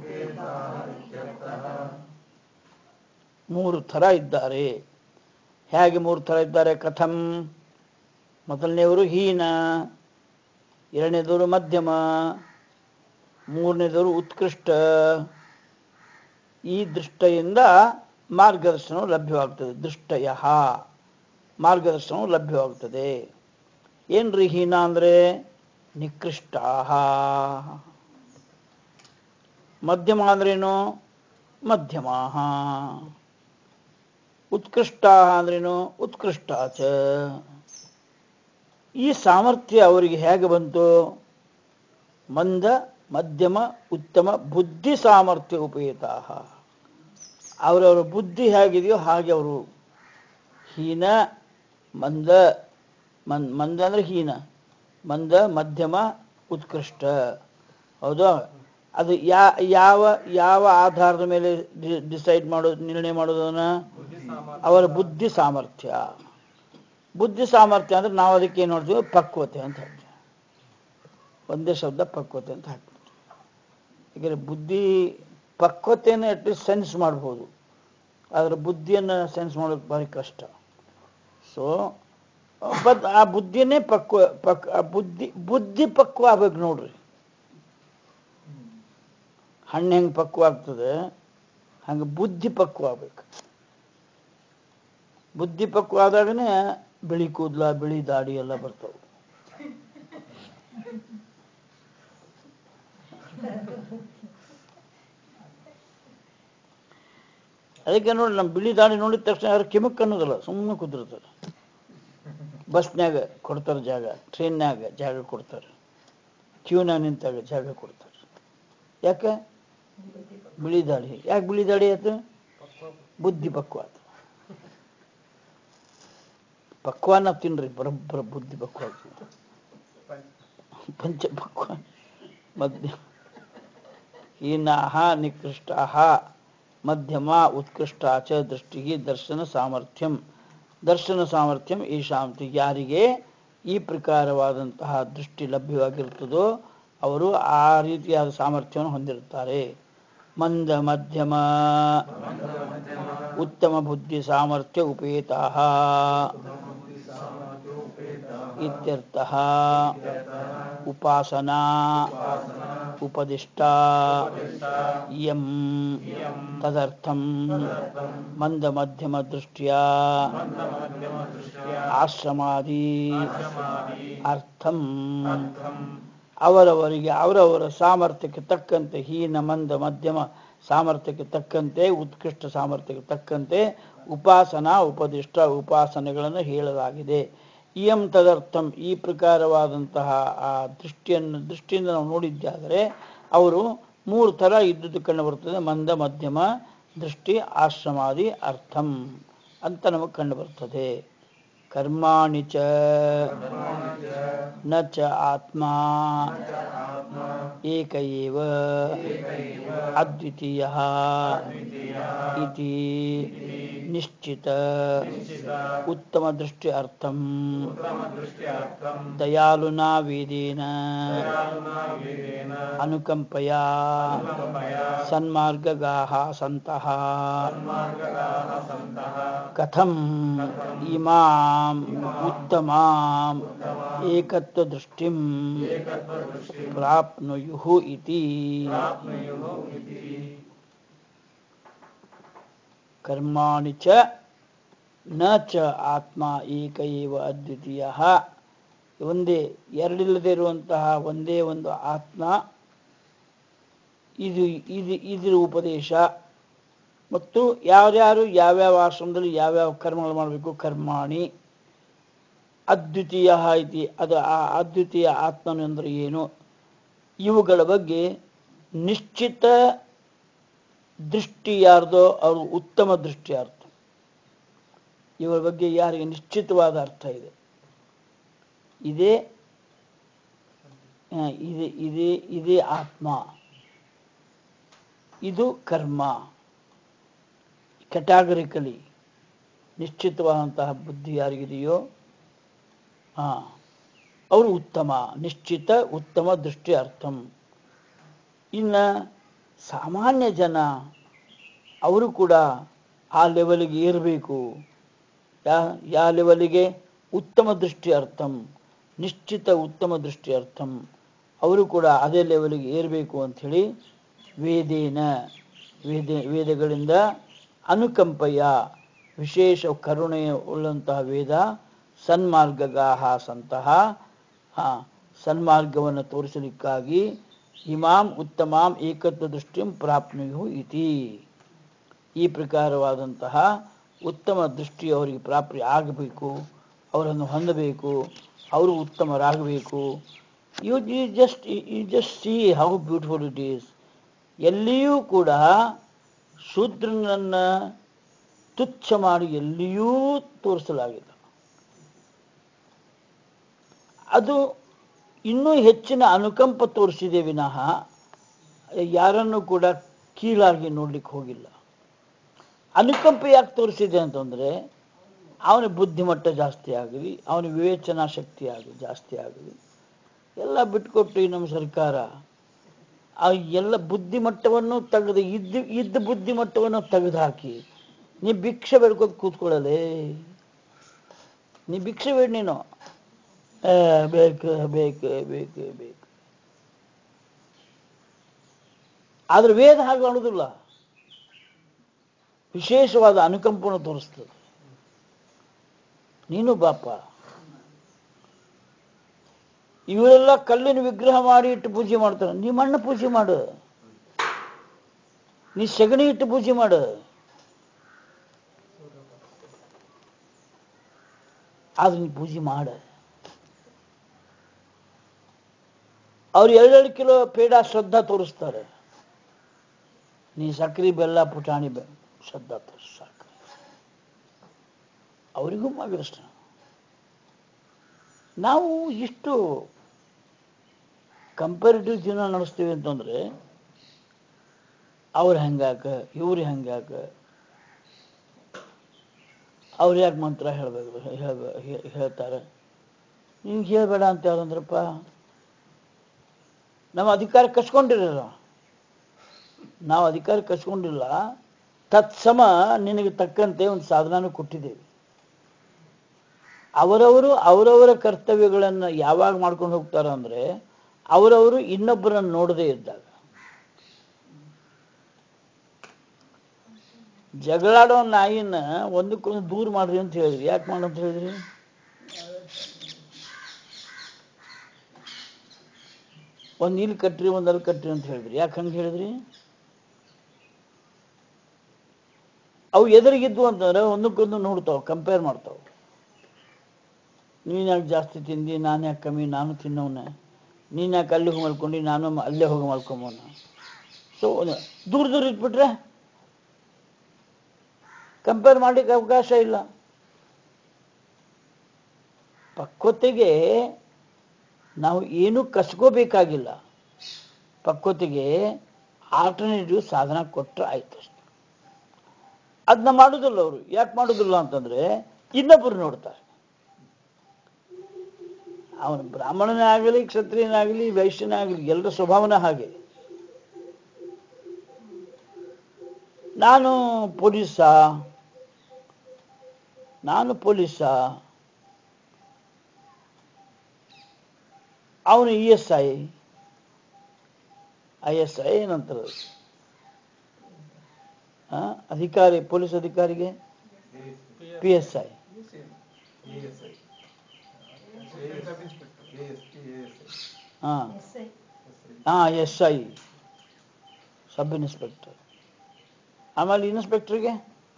Speaker 2: ವೇದಾಹ ಇತ್ಯರ್ಥಃ
Speaker 1: ಮೂರು ಥರ ಇದ್ದಾರೆ ಹೇಗೆ ಮೂರು ಥರ ಇದ್ದಾರೆ ಕಥಂ ಮೊದಲನೆಯವರು ಹೀನ ಎರಡನೇದವರು ಮಧ್ಯಮ ಮೂರನೇದವರು ಉತ್ಕೃಷ್ಟ ಈ ದೃಷ್ಟಿಯಿಂದ ಮಾರ್ಗದರ್ಶನವು ಲಭ್ಯವಾಗ್ತದೆ ದೃಷ್ಟಯ ಮಾರ್ಗದರ್ಶನವು ಲಭ್ಯವಾಗ್ತದೆ ಏನ್ರಿ ಹೀನ ಅಂದರೆ ನಿಕೃಷ್ಟ ಮಧ್ಯಮ ಅಂದ್ರೇನು ಮಧ್ಯಮ ಉತ್ಕೃಷ್ಟ ಅಂದ್ರೇನು ಉತ್ಕೃಷ್ಟ ಚ ಈ ಸಾಮರ್ಥ್ಯ ಅವರಿಗೆ ಹೇಗೆ ಬಂತು ಮಂದ ಮಧ್ಯಮ ಉತ್ತಮ ಬುದ್ಧಿ ಸಾಮರ್ಥ್ಯ ಉಪಯುತ ಅವರವರ ಬುದ್ಧಿ ಹೇಗಿದೆಯೋ ಹಾಗೆ ಅವರು ಹೀನ ಮಂದ ಮನ್ ಮಂದ ಅಂದ್ರೆ ಹೀನ ಮಂದ ಮಧ್ಯಮ ಉತ್ಕೃಷ್ಟ ಹೌದಾ ಅದು ಯಾ ಯಾವ ಯಾವ ಆಧಾರದ ಮೇಲೆ ಡಿಸೈಡ್ ಮಾಡೋದು ನಿರ್ಣಯ ಮಾಡೋದನ್ನ
Speaker 2: ಬುದ್ಧಿ ಸಾಮರ್ಥ್ಯ
Speaker 1: ಅವರ ಬುದ್ಧಿ ಸಾಮರ್ಥ್ಯ ಬುದ್ಧಿ ಸಾಮರ್ಥ್ಯ ಅಂದ್ರೆ ನಾವು ಅದಕ್ಕೆ ಏನು ನೋಡ್ತೀವಿ ಪಕ್ವತೆ ಅಂತ ಹೇಳ್ತೀವಿ ಒಂದೇ ಶಬ್ದ ಪಕ್ವತೆ ಅಂತ ಹಾಕ್ಬಿಡ್ತೀವಿ ಯಾಕಂದ್ರೆ ಬುದ್ಧಿ ಪಕ್ವತೆಯನ್ನು ಅಟ್ಲೀಸ್ಟ್ ಸೆನ್ಸ್ ಮಾಡ್ಬೋದು ಆದರೆ ಬುದ್ಧಿಯನ್ನು ಸೆನ್ಸ್ ಮಾಡೋದು ಭಾರಿ ಕಷ್ಟ ಸೊ ಬಟ್ ಆ ಬುದ್ಧಿನೇ ಪಕ್ವ ಪಕ್ ಆ ಬುದ್ಧಿ ಬುದ್ಧಿ ಪಕ್ವ ಆಗ್ಬೇಕು ನೋಡ್ರಿ ಹಣ್ಣು ಹೆಂಗೆ ಪಕ್ವ ಆಗ್ತದೆ ಹಂಗೆ ಬುದ್ಧಿ ಪಕ್ವ ಆಗ್ಬೇಕು ಬುದ್ಧಿ ಪಕ್ವ ಆದಾಗನೇ ಬಿಳಿ ಕೂದಲ ಬಿಳಿ ದಾಡಿ ಎಲ್ಲ ಬರ್ತಾವೆ ಅದಕ್ಕೆ ನೋಡಿ ನಮ್ಮ ಬಿಳಿ ದಾಡಿ ನೋಡಿದ ತಕ್ಷಣ ಯಾರು ಕಿಮಕ್ ಅನ್ನೋದಲ್ಲ ಸುಮ್ಮನೆ ಕುದಿರ್ತಾರೆ ಬಸ್ನ್ಯಾಗ ಕೊಡ್ತಾರೆ ಜಾಗ ಟ್ರೈನ್ಯಾಗ ಜಾಗ ಕೊಡ್ತಾರೆ ಕ್ಯೂನಾಗ ನಿಂತಾಗ ಜಾಗ ಕೊಡ್ತಾರೆ ಯಾಕೆ ಬಿಳಿ ದಾಡಿ ಯಾಕೆ ಬಿಳಿ ದಾಡಿ ಆಯ್ತು ಬುದ್ಧಿ ಪಕ್ವ ಆಯ್ತು ಪಕ್ವಾನ ತಿನ್ರಿ ಬರೋಬ್ಬರ ಬುದ್ಧಿ ಪಕ್ವ ಆಗ್ತದೆ ಪಂಚಪಕ್ವ ಮಧ್ಯ ಹೀನಾಹ ನಿಕೃಷ್ಟಾಹ ಮಧ್ಯಮ ಉತ್ಕೃಷ್ಟ ಚ ದೃಷ್ಟಿಗೆ ದರ್ಶನ ಸಾಮರ್ಥ್ಯಂ ದರ್ಶನ ಸಾಮರ್ಥ್ಯಂ ಈಶಾಂತಿ ಯಾರಿಗೆ ಈ ಪ್ರಕಾರವಾದಂತಹ ದೃಷ್ಟಿ ಲಭ್ಯವಾಗಿರ್ತದೋ ಅವರು ಆ ರೀತಿಯಾದ ಸಾಮರ್ಥ್ಯವನ್ನು ಹೊಂದಿರುತ್ತಾರೆ ಮಂದ ಮಧ್ಯಮ ಉತ್ತಮ ಬುದ್ಧಿ ಸಾಮರ್ಥ್ಯ ಉಪೇತಾ ಇತ್ಯರ್ಥಃ ಉಪಾಸನಾ ಉಪದಿಷ್ಟ ಇಯಂ ತದರ್ಥಂ ಮಂದ ಮಧ್ಯಮ ದೃಷ್ಟ್ಯಾ ಆಶ್ರಮಾದಿ ಅರ್ಥಂ ಅವರವರಿಗೆ ಅವರವರ ಸಾಮರ್ಥ್ಯಕ್ಕೆ ತಕ್ಕಂತೆ ಹೀನ ಮಂದ ಮಧ್ಯಮ ಸಾಮರ್ಥ್ಯಕ್ಕೆ ತಕ್ಕಂತೆ ಉತ್ಕೃಷ್ಟ ಸಾಮರ್ಥ್ಯಕ್ಕೆ ತಕ್ಕಂತೆ ಉಪಾಸನಾ ಉಪದಿಷ್ಟ ಉಪಾಸನೆಗಳನ್ನು ಹೇಳಲಾಗಿದೆ ಇಯಂ ತದರ್ಥಂ ಈ ಪ್ರಕಾರವಾದಂತಹ ಆ ದೃಷ್ಟಿಯನ್ನು ದೃಷ್ಟಿಯಿಂದ ನಾವು ನೋಡಿದ್ದಾದರೆ ಅವರು ಮೂರು ಥರ ಇದ್ದುದು ಕಂಡು ಬರ್ತದೆ ಮಂದ ಮಧ್ಯಮ ದೃಷ್ಟಿ ಆಶ್ರಮಾದಿ ಅರ್ಥಂ ಅಂತ ನಮಗೆ ಕಂಡು ಬರ್ತದೆ ಕರ್ಮಾಣಿ ಚ ನ ಚ ಆತ್ಮ ಏಕ ಏವ ಅದ್ವಿತೀಯ ಇತಿ ನಿಶ್ಚಿತ ಉತ್ತಮ ದೃಷ್ಟಿ ಅರ್ಥಂ ದಯಾಲುನಾ ವೇದೇನ ಅನುಕಂಪಯ ಸನ್ಮಾರ್ಗಗಾಹ ಸಂತಹ ಕಥಂ ಇಮಾಂ ಉತ್ತಮಾಂ ಏಕತ್ವ ದೃಷ್ಟಿಂ ಪ್ರಾಪ್ನುಯುಃ ಇತಿ ಕರ್ಮಾಣಿ ಚ ನ ಚ ಆತ್ಮ ಏಕ ಏವ ಅದ್ವಿತೀಯ ಒಂದೇ ಎರಡಿಲ್ಲದೆ ಇರುವಂತಹ ಒಂದೇ ಒಂದು ಆತ್ಮ ಇದು ಇದು ಇದರ ಉಪದೇಶ ಮತ್ತು ಯಾರ್ಯಾರು ಯಾವ್ಯಾವ ಆಶ್ರಮದಲ್ಲಿ ಯಾವ್ಯಾವ ಕರ್ಮಗಳು ಮಾಡಬೇಕು ಕರ್ಮಾಣಿ ಅದ್ವಿತೀಯ ಇತಿ ಅದು ಆ ಅದ್ವಿತೀಯ ಆತ್ಮನು ಅಂದರೆ ಏನು ಇವುಗಳ ಬಗ್ಗೆ ನಿಶ್ಚಿತ ದೃಷ್ಟಿ ಯಾರ್ದೋ ಅವರು ಉತ್ತಮ ದೃಷ್ಟಿ ಅರ್ಥ ಇವರ ಬಗ್ಗೆ ಯಾರಿಗೆ ನಿಶ್ಚಿತವಾದ ಅರ್ಥ ಇದೆ ಇದೇ ಆ, ಇದೇ ಇದೇ ಇದೇ ಆತ್ಮ ಇದು ಕರ್ಮ ಕೆಟಾಗರಿಕಲಿ ನಿಶ್ಚಿತವಾದಂತಹ ಬುದ್ಧಿ ಯಾರಿಗಿದೆಯೋ ಹಾ ಅವರು ಉತ್ತಮ ನಿಶ್ಚಿತ ಉತ್ತಮ ದೃಷ್ಟಿ ಅರ್ಥಂ ಇನ್ನ ಸಾಮಾನ್ಯ ಜನ ಅವರು ಕೂಡ ಆ ಲೆವೆಲ್ಗೆ ಏರಬೇಕು ಯಾ ಯಾ ಲೆವೆಲಿಗೆ ಉತ್ತಮ ದೃಷ್ಟಿ ಅರ್ಥಂ ನಿಶ್ಚಿತ ಉತ್ತಮ ದೃಷ್ಟಿ ಅರ್ಥಂ ಅವರು ಕೂಡ ಅದೇ ಲೆವೆಲಿಗೆ ಏರಬೇಕು ಅಂಥೇಳಿ ವೇದೇನ ವೇದ ವೇದಗಳಿಂದ ಅನುಕಂಪಯ ವಿಶೇಷ ಕರುಣೆಯ ಉಳ್ಳಂತಹ ವೇದ ಸನ್ಮಾರ್ಗಗಾಹ ಸಂತಹ ಹಾ ಸನ್ಮಾರ್ಗವನ್ನು ತೋರಿಸಲಿಕ್ಕಾಗಿ ಇಮಾಂ ಉತ್ತಮಾಂ ಏಕತ್ವ ದೃಷ್ಟಿಂ ಪ್ರಾಪ್ನುಯು ಇತಿ ಈ ಪ್ರಕಾರವಾದಂತಹ ಉತ್ತಮ ದೃಷ್ಟಿ ಅವರಿಗೆ ಪ್ರಾಪ್ತಿ ಆಗಬೇಕು ಅವರನ್ನು ಹೊಂದಬೇಕು ಅವರು ಉತ್ತಮರಾಗಬೇಕು you you just you just see how beautiful it is ಎಲ್ಲಿಯೂ ಕೂಡ ಶೂದ್ರನನ್ನ ತುಚ್ಛ ಮಾಡಿ ಎಲ್ಲಿಯೂ ತೋರಿಸಲಾಗಿಲ್ಲ ಅದು ಇನ್ನೂ ಹೆಚ್ಚಿನ ಅನುಕಂಪ ತೋರಿಸಿದೆ ವಿನಃ ಯಾರನ್ನು ಕೂಡ ಕೀಳಾಗಿ ನೋಡ್ಲಿಕ್ಕೆ ಹೋಗಿಲ್ಲ ಅನುಕಂಪ ಯಾಕೆ ತೋರಿಸಿದೆ ಅಂತಂದ್ರೆ ಅವನ ಬುದ್ಧಿಮಟ್ಟ ಜಾಸ್ತಿ ಆಗಲಿ ಅವನ ವಿವೇಚನಾ ಶಕ್ತಿ ಆಗಲಿ ಜಾಸ್ತಿ ಆಗಲಿ ಎಲ್ಲ ಬಿಟ್ಕೊಟ್ಟು ಈ ನಮ್ಮ ಸರ್ಕಾರ ಆ ಎಲ್ಲ ಬುದ್ಧಿಮಟ್ಟವನ್ನು ತೆಗೆದು ಇದ್ದ ಇದ್ದ ಬುದ್ಧಿಮಟ್ಟವನ್ನು ತೆಗೆದು ಹಾಕಿ ನೀ ಭಿಕ್ಷೆ ಬೇಡ್ಕೋತ ಕೂತ್ಕೊಳ್ಳಲೇ ನೀ ಭಿಕ್ಷೆ ಬೇಡ ನೀನು ಆ, ಬೇಕು ಬೇಕು ಬೇಕು ಬೇಕು ಆದ್ರೆ ವೇದ ಹಾಗೆ ಮಾಡೋದಿಲ್ಲ ವಿಶೇಷವಾದ ಅನುಕಂಪವನ್ನು ತೋರಿಸ್ತದೆ ನೀನು ಬಾಪ ಇವರೆಲ್ಲ ಕಲ್ಲಿನ ವಿಗ್ರಹ ಮಾಡಿ ಇಟ್ಟು ಪೂಜೆ ಮಾಡ್ತಾರೆ ನೀ ಮಣ್ಣು ಪೂಜೆ ಮಾಡು ನೀ ಸಗಣಿ ಇಟ್ಟು ಪೂಜೆ ಮಾಡು ಆದ್ರೆ ನೀ ಪೂಜೆ ಮಾಡ ಅವ್ರು ಎರಡೆರಡು ಕಿಲೋ ಪೇಡ ಶ್ರದ್ಧಾ ತೋರಿಸ್ತಾರೆ ನೀ ಸಕ್ರೆ ಬೆಲ್ಲ ಪುಟಾಣಿ ಬೆ ಶ್ರದ್ಧಾ ತೋರಿಸ್ ಸಾಕು ಅವರಿಗೂ ಮಾಡಿದಷ್ಟ ನಾವು ಇಷ್ಟು ಕಂಪೇರಿಟಿವ್ ಜೀವನ ನಡೆಸ್ತೀವಿ ಅಂತಂದ್ರೆ ಅವ್ರು ಹೆಂಗಾಕ ಇವ್ರು ಹೆಂಗಾಕ ಅವ್ರು ಯಾಕೆ ಮಂತ್ರ ಹೇಳ್ಬೇಕು ಹೇಳ್ಬೇ- ಹೇ- ಹೇಳ್ತಾರೆ ನಿನ್ಗೆ ಹೇಳ್ಬೇಡ ಅಂತ ಯಾರಂದ್ರಪ್ಪ ನಮ್ಮ ಅಧಿಕಾರ ಕಸ್ಕೊಂಡಿರಲ್ಲ ನಾವು ಅಧಿಕಾರ ಕಸ್ಕೊಂಡಿಲ್ಲ ತತ್ಸಮ ನಿನಗೆ ತಕ್ಕಂತೆ ಒಂದು ಸಾಧನಾನು ಕೊಟ್ಟಿದ್ದೇವೆ ಅವರವರು ಅವರವರ ಕರ್ತವ್ಯಗಳನ್ನು ಯಾವಾಗ ಮಾಡ್ಕೊಂಡು ಹೋಗ್ತಾರ ಅಂದ್ರೆ ಅವರವರು ಇನ್ನೊಬ್ಬರನ್ನು ನೋಡದೇ ಇದ್ದಾಗ ಜಗಳಾಡೋ ನಾಯಿನ ಒಂದಕ್ಕೊಂದು ದೂರ ಮಾಡ್ರಿ ಅಂತ ಹೇಳಿದ್ರಿ ಯಾಕೆ ಮಾಡು ಅಂತ ಹೇಳಿದ್ರಿ ಒಂದ್ ಇಲ್ಲಿ ಕಟ್ರಿ ಒಂದ್ ಅಲ್ಲಿ ಕಟ್ರಿ ಅಂತ ಹೇಳಿದ್ರಿ ಯಾಕೆ ಹಂಗೆ ಹೇಳಿದ್ರಿ ಅವು ಎದುರಿಗಿದ್ವು ಅಂತಂದ್ರೆ ಒಂದಕ್ಕೊಂದು ನೋಡ್ತಾವ ಕಂಪೇರ್ ಮಾಡ್ತಾವ ನೀನ್ ಯಾಕೆ ಜಾಸ್ತಿ ತಿಂದಿ ನಾನು ಯಾಕೆ ಕಮ್ಮಿ ನಾನು ತಿನ್ನೋನ ನೀನ್ ಯಾಕೆ ಅಲ್ಲಿ ಹೋಗಿ ಮಲ್ಕೊಂಡು ನಾನು ಮ- ಅಲ್ಲೇ ಹೋಗಿ ಮಲ್ಕೊಂಬೋನ ಸೊ ದೂರ ದೂರ ಇಟ್ಬಿಟ್ರೆ ಕಂಪೇರ್ ಮಾಡ್ಲಿಕ್ಕೆ ಅವಕಾಶ ಇಲ್ಲ ಪಕ್ವತೆಗೆ ನಾವು ಏನೂ ಕಸ್ಕೋಬೇಕಾಗಿಲ್ಲ ಪಕ್ವತೆಗೆ ಆಲ್ಟರ್ನೇಟಿವ್ ಸಾಧನ ಕೊಟ್ಟರೆ ಆಯ್ತು ಅಷ್ಟೆ ಅದನ್ನ ಮಾಡುದಿಲ್ಲ ಅವರು ಯಾಕೆ ಮಾಡುದಿಲ್ಲ ಅಂತಂದ್ರೆ ಇನ್ನೊಬ್ಬರು ನೋಡ್ತಾರೆ ಅವನು ಬ್ರಾಹ್ಮಣನೇ ಆಗಲಿ ಕ್ಷತ್ರಿಯನೇ ಆಗಲಿ ವೈಶ್ಯನೇ ಆಗಲಿ ಎಲ್ಲರ ಸ್ವಭಾವನ ಹಾಗೆ ನಾನು ಪೊಲೀಸ ನಾನು ಪೊಲೀಸ ಅವನು E S I I S I ಏನಂತಾರೆ ಆ, ಅಧಿಕಾರಿ ಪೊಲೀಸ್ ಅಧಿಕಾರಿಗೆ ಪಿ ಎಸ್ ಐ ಹಾ ಹಾ ಎಸ್ ಐ ಸಬ್ ಇನ್ಸ್ಪೆಕ್ಟರ್ ಆಮೇಲೆ ಇನ್ಸ್ಪೆಕ್ಟರ್ಗೆ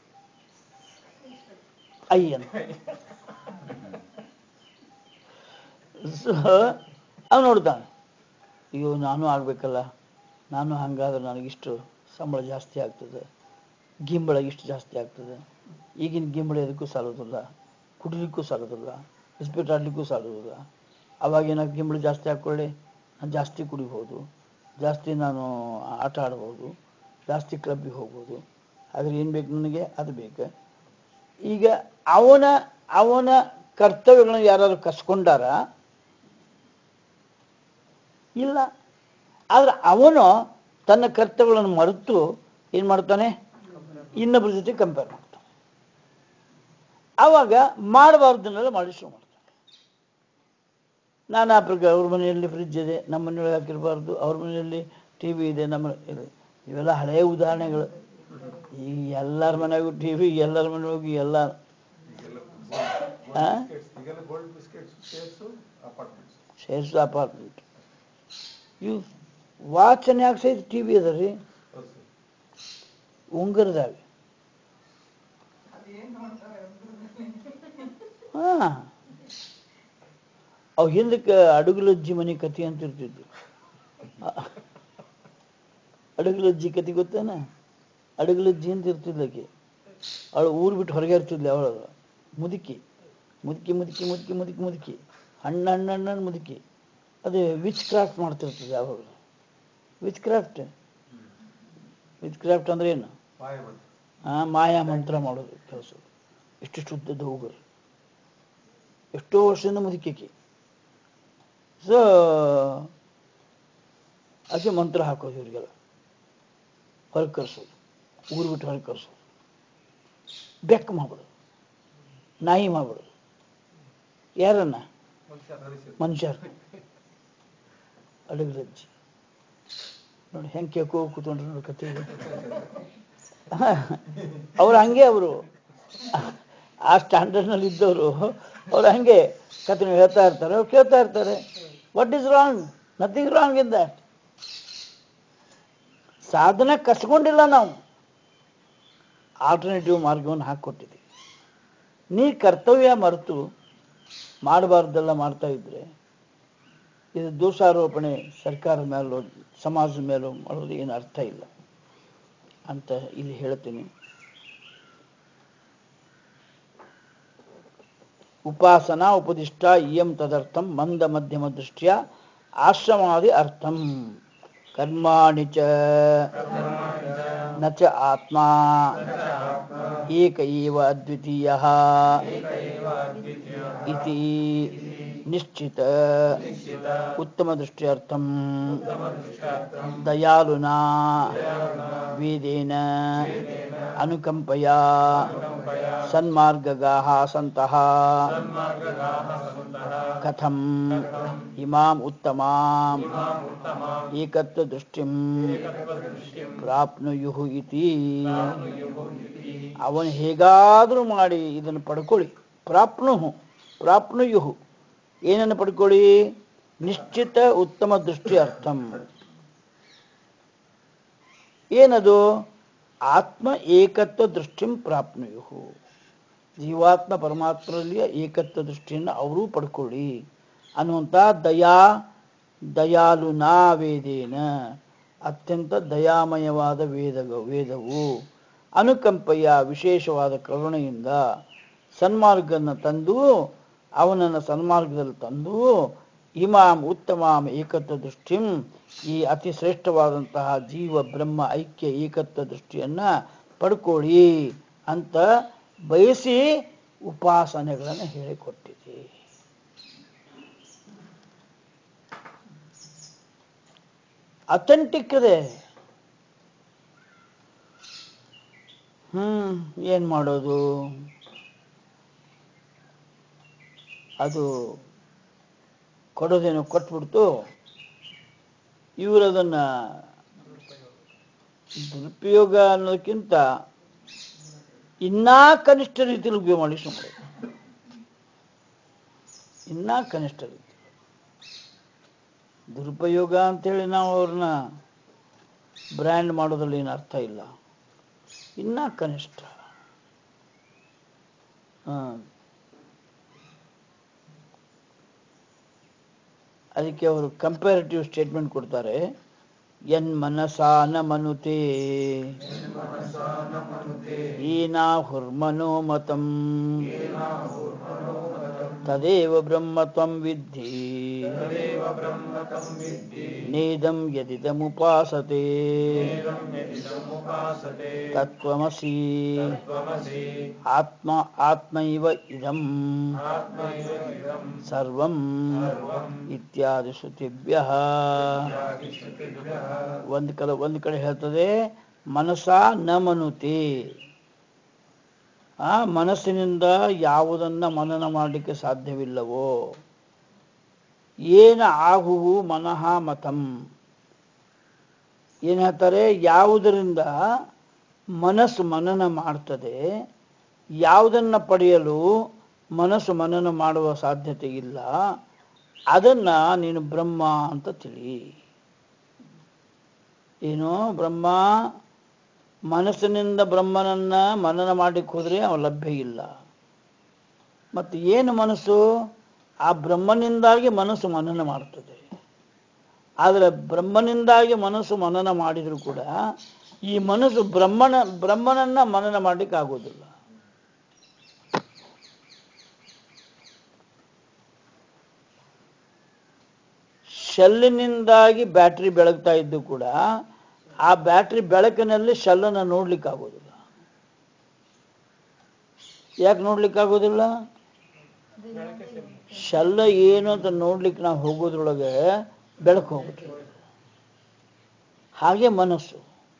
Speaker 1: ಐ ಅಂತ ಸೊ ಅವ್ನು ನೋಡ್ತಾನೆ ಅಯ್ಯೋ ನಾನು ಆಗ್ಬೇಕಲ್ಲ ನಾನು ಹಂಗಾದ್ರೆ ನನಗಿಷ್ಟು ಸಂಬಳ ಜಾಸ್ತಿ ಆಗ್ತದೆ ಗಿಂಬಳ ಇಷ್ಟು ಜಾಸ್ತಿ ಆಗ್ತದೆ ಈಗಿನ ಗಿಂಬಳ ಎದಕ್ಕೂ ಸಾಲೋದಿಲ್ಲ ಕುಡಿಲಿಕ್ಕೂ ಸಾಲೋದಿಲ್ಲ ಇಸ್ಪೀಟ್ ಆಡ್ಲಿಕ್ಕೂ ಸಾಲೋದಿಲ್ಲ ಅವಾಗ ಏನಾಗ ಗಿಂಬಳ ಜಾಸ್ತಿ ಹಾಕ್ಕೊಳ್ಳಿ ನಾನು ಜಾಸ್ತಿ ಕುಡಿಬೋದು ಜಾಸ್ತಿ ನಾನು ಆಟ ಆಡ್ಬೋದು ಜಾಸ್ತಿ ಕ್ಲಬ್ಬಿಗೆ ಹೋಗ್ಬೋದು ಆದ್ರೆ ಏನು ಬೇಕು ನನಗೆ ಅದು ಬೇಕು ಈಗ ಅವನ ಅವನ ಕರ್ತವ್ಯಗಳನ್ನು ಯಾರಾದ್ರು ಕಸ್ಕೊಂಡಾರ ಇಲ್ಲ ಆದ್ರೆ ಅವನು ತನ್ನ ಕರ್ತವ್ಯಗಳನ್ನು ಮರೆತು ಏನ್ ಮಾಡ್ತಾನೆ ಇನ್ನೊಬ್ಬರ ಜೊತೆ ಕಂಪೇರ್ ಮಾಡ್ತಾನೆ ಆವಾಗ ಮಾಡಬಾರ್ದನ್ನೆಲ್ಲ ಮಾಡಿ ಶುರು ಮಾಡ್ತಾರೆ ನಾನಾ ಪ್ರಕಾರ ಅವ್ರ ಮನೆಯಲ್ಲಿ ಫ್ರಿಜ್ ಇದೆ ನಮ್ಮ ಮನೆಯೊಳಗೆ ಹಾಕಿರಬಾರ್ದು ಅವ್ರ ಮನೆಯಲ್ಲಿ ಟಿ ವಿ ಇದೆ ನಮ್ಮ ಇದೆ ಇವೆಲ್ಲ ಹಳೆಯ ಉದಾಹರಣೆಗಳು ಈ ಎಲ್ಲರ ಮನೆಗೂ ಟಿ ವಿ ಎಲ್ಲರ ಮನೆಯೊಳಗೂ ಎಲ್ಲ ಆ?
Speaker 3: ಈಗೆಲ್ಲ gold biscuits shares apartments
Speaker 1: shares apartment ಇವು ವಾಚನ್ಯಾಗ ಸಹಿತ ಟಿ ವಿ ಅದ ರೀ
Speaker 3: ಹೌದು ಸರ್
Speaker 1: ಉಂಗುರದಾಗ
Speaker 2: ಅದೇನ್ ನೋಡ್ತಾರೆ
Speaker 1: ಹಾ ಅವು ಹಿಂದಕ್ಕೆ ಅಡುಗುಲಜ್ಜಿ ಮನೆ ಕತಿ ಅಂತ ಇರ್ತಿದ್ವು ಅಡುಗುಲಜ್ಜಿ ಕತಿ ಗೊತ್ತೇನ ಅಡುಗುಲಜ್ಜಿ ಅಂತ ಇರ್ತಿದ್ಲಕ್ಕೆ ಅವಳು ಊರು ಬಿಟ್ಟು ಹೊರಗೆ ಇರ್ತಿದ್ಲೆ ಅವಳು ಮುದುಕಿ ಮುದುಕಿ ಮುದುಕಿ ಮುದುಕಿ ಮುದುಕಿ ಮುದುಕಿ ಹಣ್ಣು ಹಣ್ಣು ಹಣ್ಣು ಮುದುಕಿ ಅದೇ ವಿಚ್ ಕ್ರಾಫ್ಟ್ ಮಾಡ್ತಿರ್ತದೆ ಯಾವಾಗ ವಿಚ್ ಕ್ರಾಫ್ಟ್ ವಿಚ್ ಕ್ರಾಫ್ಟ್ ಅಂದ್ರೆ ಏನು
Speaker 3: ಮಾಯ ಬಂತು
Speaker 1: ಆ ಮಾಯಾ ಮಂತ್ರ ಮಾಡೋದು ಕೆಲಸ ಇಷ್ಟಿಷ್ಟು ಉದ್ದದ ಹೋಗೋರು ಎಷ್ಟೋ ವರ್ಷದಿಂದ ಮುದುಕಿಕೆ ಸೊ ಆಕೆ ಮಂತ್ರ ಹಾಕೋದು ಇವ್ರಿಗೆಲ್ಲ ಹೊರಗೆ ಕರ್ಸೋದು ಊರು ಬಿಟ್ಟು ಹೊರಗೆ ಕರ್ಸೋದು ಬೆಕ್ಕ ಮಾಡ್ಬಿಡೋದು ನಾಯಿ ಮಾಡ್ಬಿಡೋದು ಯಾರನ್ನ ಮನುಷ್ಯರು ಅಡುಗರಜ್ಜಿ ನೋಡಿ ಹೆಂಗೆ ಕೇಳ್ಕೋ ಕೂತ್ಕೊಂಡ್ರು ನೋಡಿ ಕತೆ ಅವ್ರು ಹಂಗೆ ಅವರು ಆ ಸ್ಟ್ಯಾಂಡರ್ಡ್ನಲ್ಲಿ ಇದ್ದವರು ಅವ್ರು ಹಂಗೆ ಕತೆ ಹೇಳ್ತಾ ಇರ್ತಾರೆ ಅವ್ರು ಕೇಳ್ತಾ ಇರ್ತಾರೆ what is wrong nothing wrong in that ಸಾಧನೆ ಕಸ್ಕೊಂಡಿಲ್ಲ ನಾವು ಆಲ್ಟರ್ನೇಟಿವ್ ಮಾರ್ಗವನ್ನು ಹಾಕ್ಕೊಟ್ಟಿದ್ದೀವಿ ನೀ ಕರ್ತವ್ಯ ಮರೆತು ಮಾಡಬಾರ್ದೆಲ್ಲ ಮಾಡ್ತಾ ಇದ್ರೆ ಇದು ದೋಷಾರೋಪಣೆ ಸರ್ಕಾರದ ಮೇಲೋ ಸಮಾಜದ ಮೇಲೋ ಮಾಡೋದು ಏನು ಅರ್ಥ ಇಲ್ಲ ಅಂತ ಇಲ್ಲಿ ಹೇಳ್ತೀನಿ ಉಪಾಸನಾ ಉಪದಿಷ್ಟ ಇಯಂ ತದರ್ಥಂ ಮಂದ ಮಧ್ಯಮ ದೃಷ್ಟಿಯ ಆಶ್ರಮಾದಿ ಅರ್ಥಂ ಕರ್ಮಾಣಿ ಚ ನ ಚ ಆತ್ಮ ಏಕ ಏವ ಅದ್ವಿತೀಯ ಇತಿ ನಿಶ್ಚಿತ ಉತ್ತಮ ದೃಷ್ಟ್ಯರ್ಥಂ ದಯಾಲುನಾ ವೇದೇನ ಅನುಕಂಪಯ ಸನ್ಮಾರ್ಗಗಾಃ ಸಂತಃ ಕಥಂ ಇಮಾಂ ಉತ್ತಮಾಂ ಏಕತ್ವ ದೃಷ್ಟಿಂ ಪ್ರಾಪ್ನುಯುಃ ಇತಿ ಅವನು ಹೇಗಾದರೂ ಮಾಡಿ ಇದನ್ನು ಪಡ್ಕೊಳ್ಳಿ ಪ್ರಾಪ್ನು ಪ್ರಾಪ್ನುಯುಹು ಏನನ್ನು ಪಡ್ಕೊಳ್ಳಿ ನಿಶ್ಚಿತ ಉತ್ತಮ ದೃಷ್ಟಿ ಅರ್ಥಂ ಏನದು ಆತ್ಮ ಏಕತ್ವ ದೃಷ್ಟಿಂ ಪ್ರಾಪ್ನುಯುಹು ಜೀವಾತ್ಮ ಪರಮಾತ್ಮರಲ್ಲಿಯ ಏಕತ್ವ ದೃಷ್ಟಿಯನ್ನು ಅವರೂ ಪಡ್ಕೊಳ್ಳಿ ಅನ್ನುವಂಥ ದಯಾ ದಯಾಲುನಾ ವೇದೇನ ಅತ್ಯಂತ ದಯಾಮಯವಾದ ವೇದ ವೇದವು ಅನುಕಂಪೆಯ ವಿಶೇಷವಾದ ಕರುಣೆಯಿಂದ ಸನ್ಮಾರ್ಗನ ತಂದು ಅವನನ್ನು ಸನ್ಮಾರ್ಗದಲ್ಲಿ ತಂದು ಇಮಾಂ ಉತ್ತಮಾಂ ಏಕತ್ವ ದೃಷ್ಟಿಂ ಈ ಅತಿ ಶ್ರೇಷ್ಠವಾದಂತಹ ಜೀವ ಬ್ರಹ್ಮ ಐಕ್ಯ ಏಕತ್ವ ದೃಷ್ಟಿಯನ್ನ ಪಡ್ಕೊಳ್ಳಿ ಅಂತ ಬಯಸಿ ಉಪಾಸನೆಗಳನ್ನು ಹೇಳಿಕೊಟ್ಟಿದೆ ಅಥೆಂಟಿಕ್ ಇದೆ ಹ್ಮ್ ಏನ್ ಮಾಡೋದು ಅದು ಕೊಡೋದೇನೋ ಕೊಟ್ಬಿಡ್ತು ಇವರು ಅದನ್ನ ದುರುಪಯೋಗ ಅನ್ನೋದಕ್ಕಿಂತ ಇನ್ನಾ ಕನಿಷ್ಠ ರೀತಿಯಲ್ಲಿ ಉಪಯೋಗ ಮಾಡಿ ಸುಮ್ಮನೆ ಇನ್ನಾ ಕನಿಷ್ಠ ರೀತಿ ದುರುಪಯೋಗ ಅಂತೇಳಿ ನಾವು ಅವ್ರನ್ನ ಬ್ರ್ಯಾಂಡ್ ಮಾಡೋದ್ರಲ್ಲಿ ಏನು ಅರ್ಥ ಇಲ್ಲ ಇನ್ನ ಕನಿಷ್ಠ ಹಾ ಅದಕ್ಕೆ ಅವರು ಕಂಪ್ಯಾರಿಟಿವ್ ಸ್ಟೇಟ್ಮೆಂಟ್ ಕೊಡ್ತಾರೆ ಎನ್ ಮನಸಾನ ಮನುತೆ ಈನಾ ಹುರ್ಮನೋಮತಂ ತದೇವ ಬ್ರಹ್ಮತ್ವಂ ವಿದ್ಧಿ ನೇದಂ ಯದಿದಮುಪಾಸತೆ ತತ್ವಮಸಿ ಆತ್ಮ ಆತ್ಮೈವ ಇದಂ ಸರ್ವಂ ಇತ್ಯಾದಿ ಶ್ರುತಿಭ್ಯ ಒಂದು ಕಡೆ ಒಂದು ಕಡೆ ಹೇಳ್ತದೆ ಮನಸ ನ ಮನುತೆ ಆ ಮನಸ್ಸಿನಿಂದ ಯಾವುದನ್ನ ಮನನ ಮಾಡಲಿಕ್ಕೆ ಸಾಧ್ಯವಿಲ್ಲವೋ ಏನ ಆಹುವು ಮನಃ ಮತಂ ಏನ್ ಹೇಳ್ತಾರೆ ಯಾವುದರಿಂದ ಮನಸ್ಸು ಮನನ ಮಾಡ್ತದೆ ಯಾವುದನ್ನ ಪಡೆಯಲು ಮನಸ್ಸು ಮನನ ಮಾಡುವ ಸಾಧ್ಯತೆ ಇಲ್ಲ ಅದನ್ನ ನೀನು ಬ್ರಹ್ಮ ಅಂತ ತಿಳಿ ಏನು ಬ್ರಹ್ಮ ಮನಸ್ಸಿನಿಂದ ಬ್ರಹ್ಮನನ್ನ ಮನನ ಮಾಡಲಿಕ್ಕೆ ಹೋದ್ರೆ ಅವ ಲಭ್ಯ ಇಲ್ಲ ಮತ್ತು ಏನು ಮನಸ್ಸು ಆ ಬ್ರಹ್ಮನಿಂದಾಗಿ ಮನಸ್ಸು ಮನನ ಮಾಡ್ತದೆ ಆದರೆ ಬ್ರಹ್ಮನಿಂದಾಗಿ ಮನಸ್ಸು ಮನನ ಮಾಡಿದರೂ ಕೂಡ ಈ ಮನಸ್ಸು ಬ್ರಹ್ಮನ ಬ್ರಹ್ಮನನ್ನ ಮನನ ಮಾಡಲಿಕ್ಕೆ ಆಗೋದಿಲ್ಲ ಶೆಲ್ಲಿನಿಂದಾಗಿ ಬ್ಯಾಟ್ರಿ ಬೆಳಗ್ತಾ ಇದ್ದು ಕೂಡ ಆ ಬ್ಯಾಟ್ರಿ ಬೆಳಕಿನಲ್ಲಿ ಶೆಲ್ಲನ್ನು ನೋಡ್ಲಿಕ್ಕೆ ಆಗೋದಿಲ್ಲ ಯಾಕೆ ನೋಡ್ಲಿಕ್ಕೆ ಆಗೋದಿಲ್ಲ ಶೆಲ್ಲ ಏನು ಅಂತ ನೋಡ್ಲಿಕ್ಕೆ ನಾವು ಹೋಗೋದ್ರೊಳಗೆ ಬೆಳಕು ಹೋಗುತ್ತೆ ಹಾಗೆ ಮನಸ್ಸು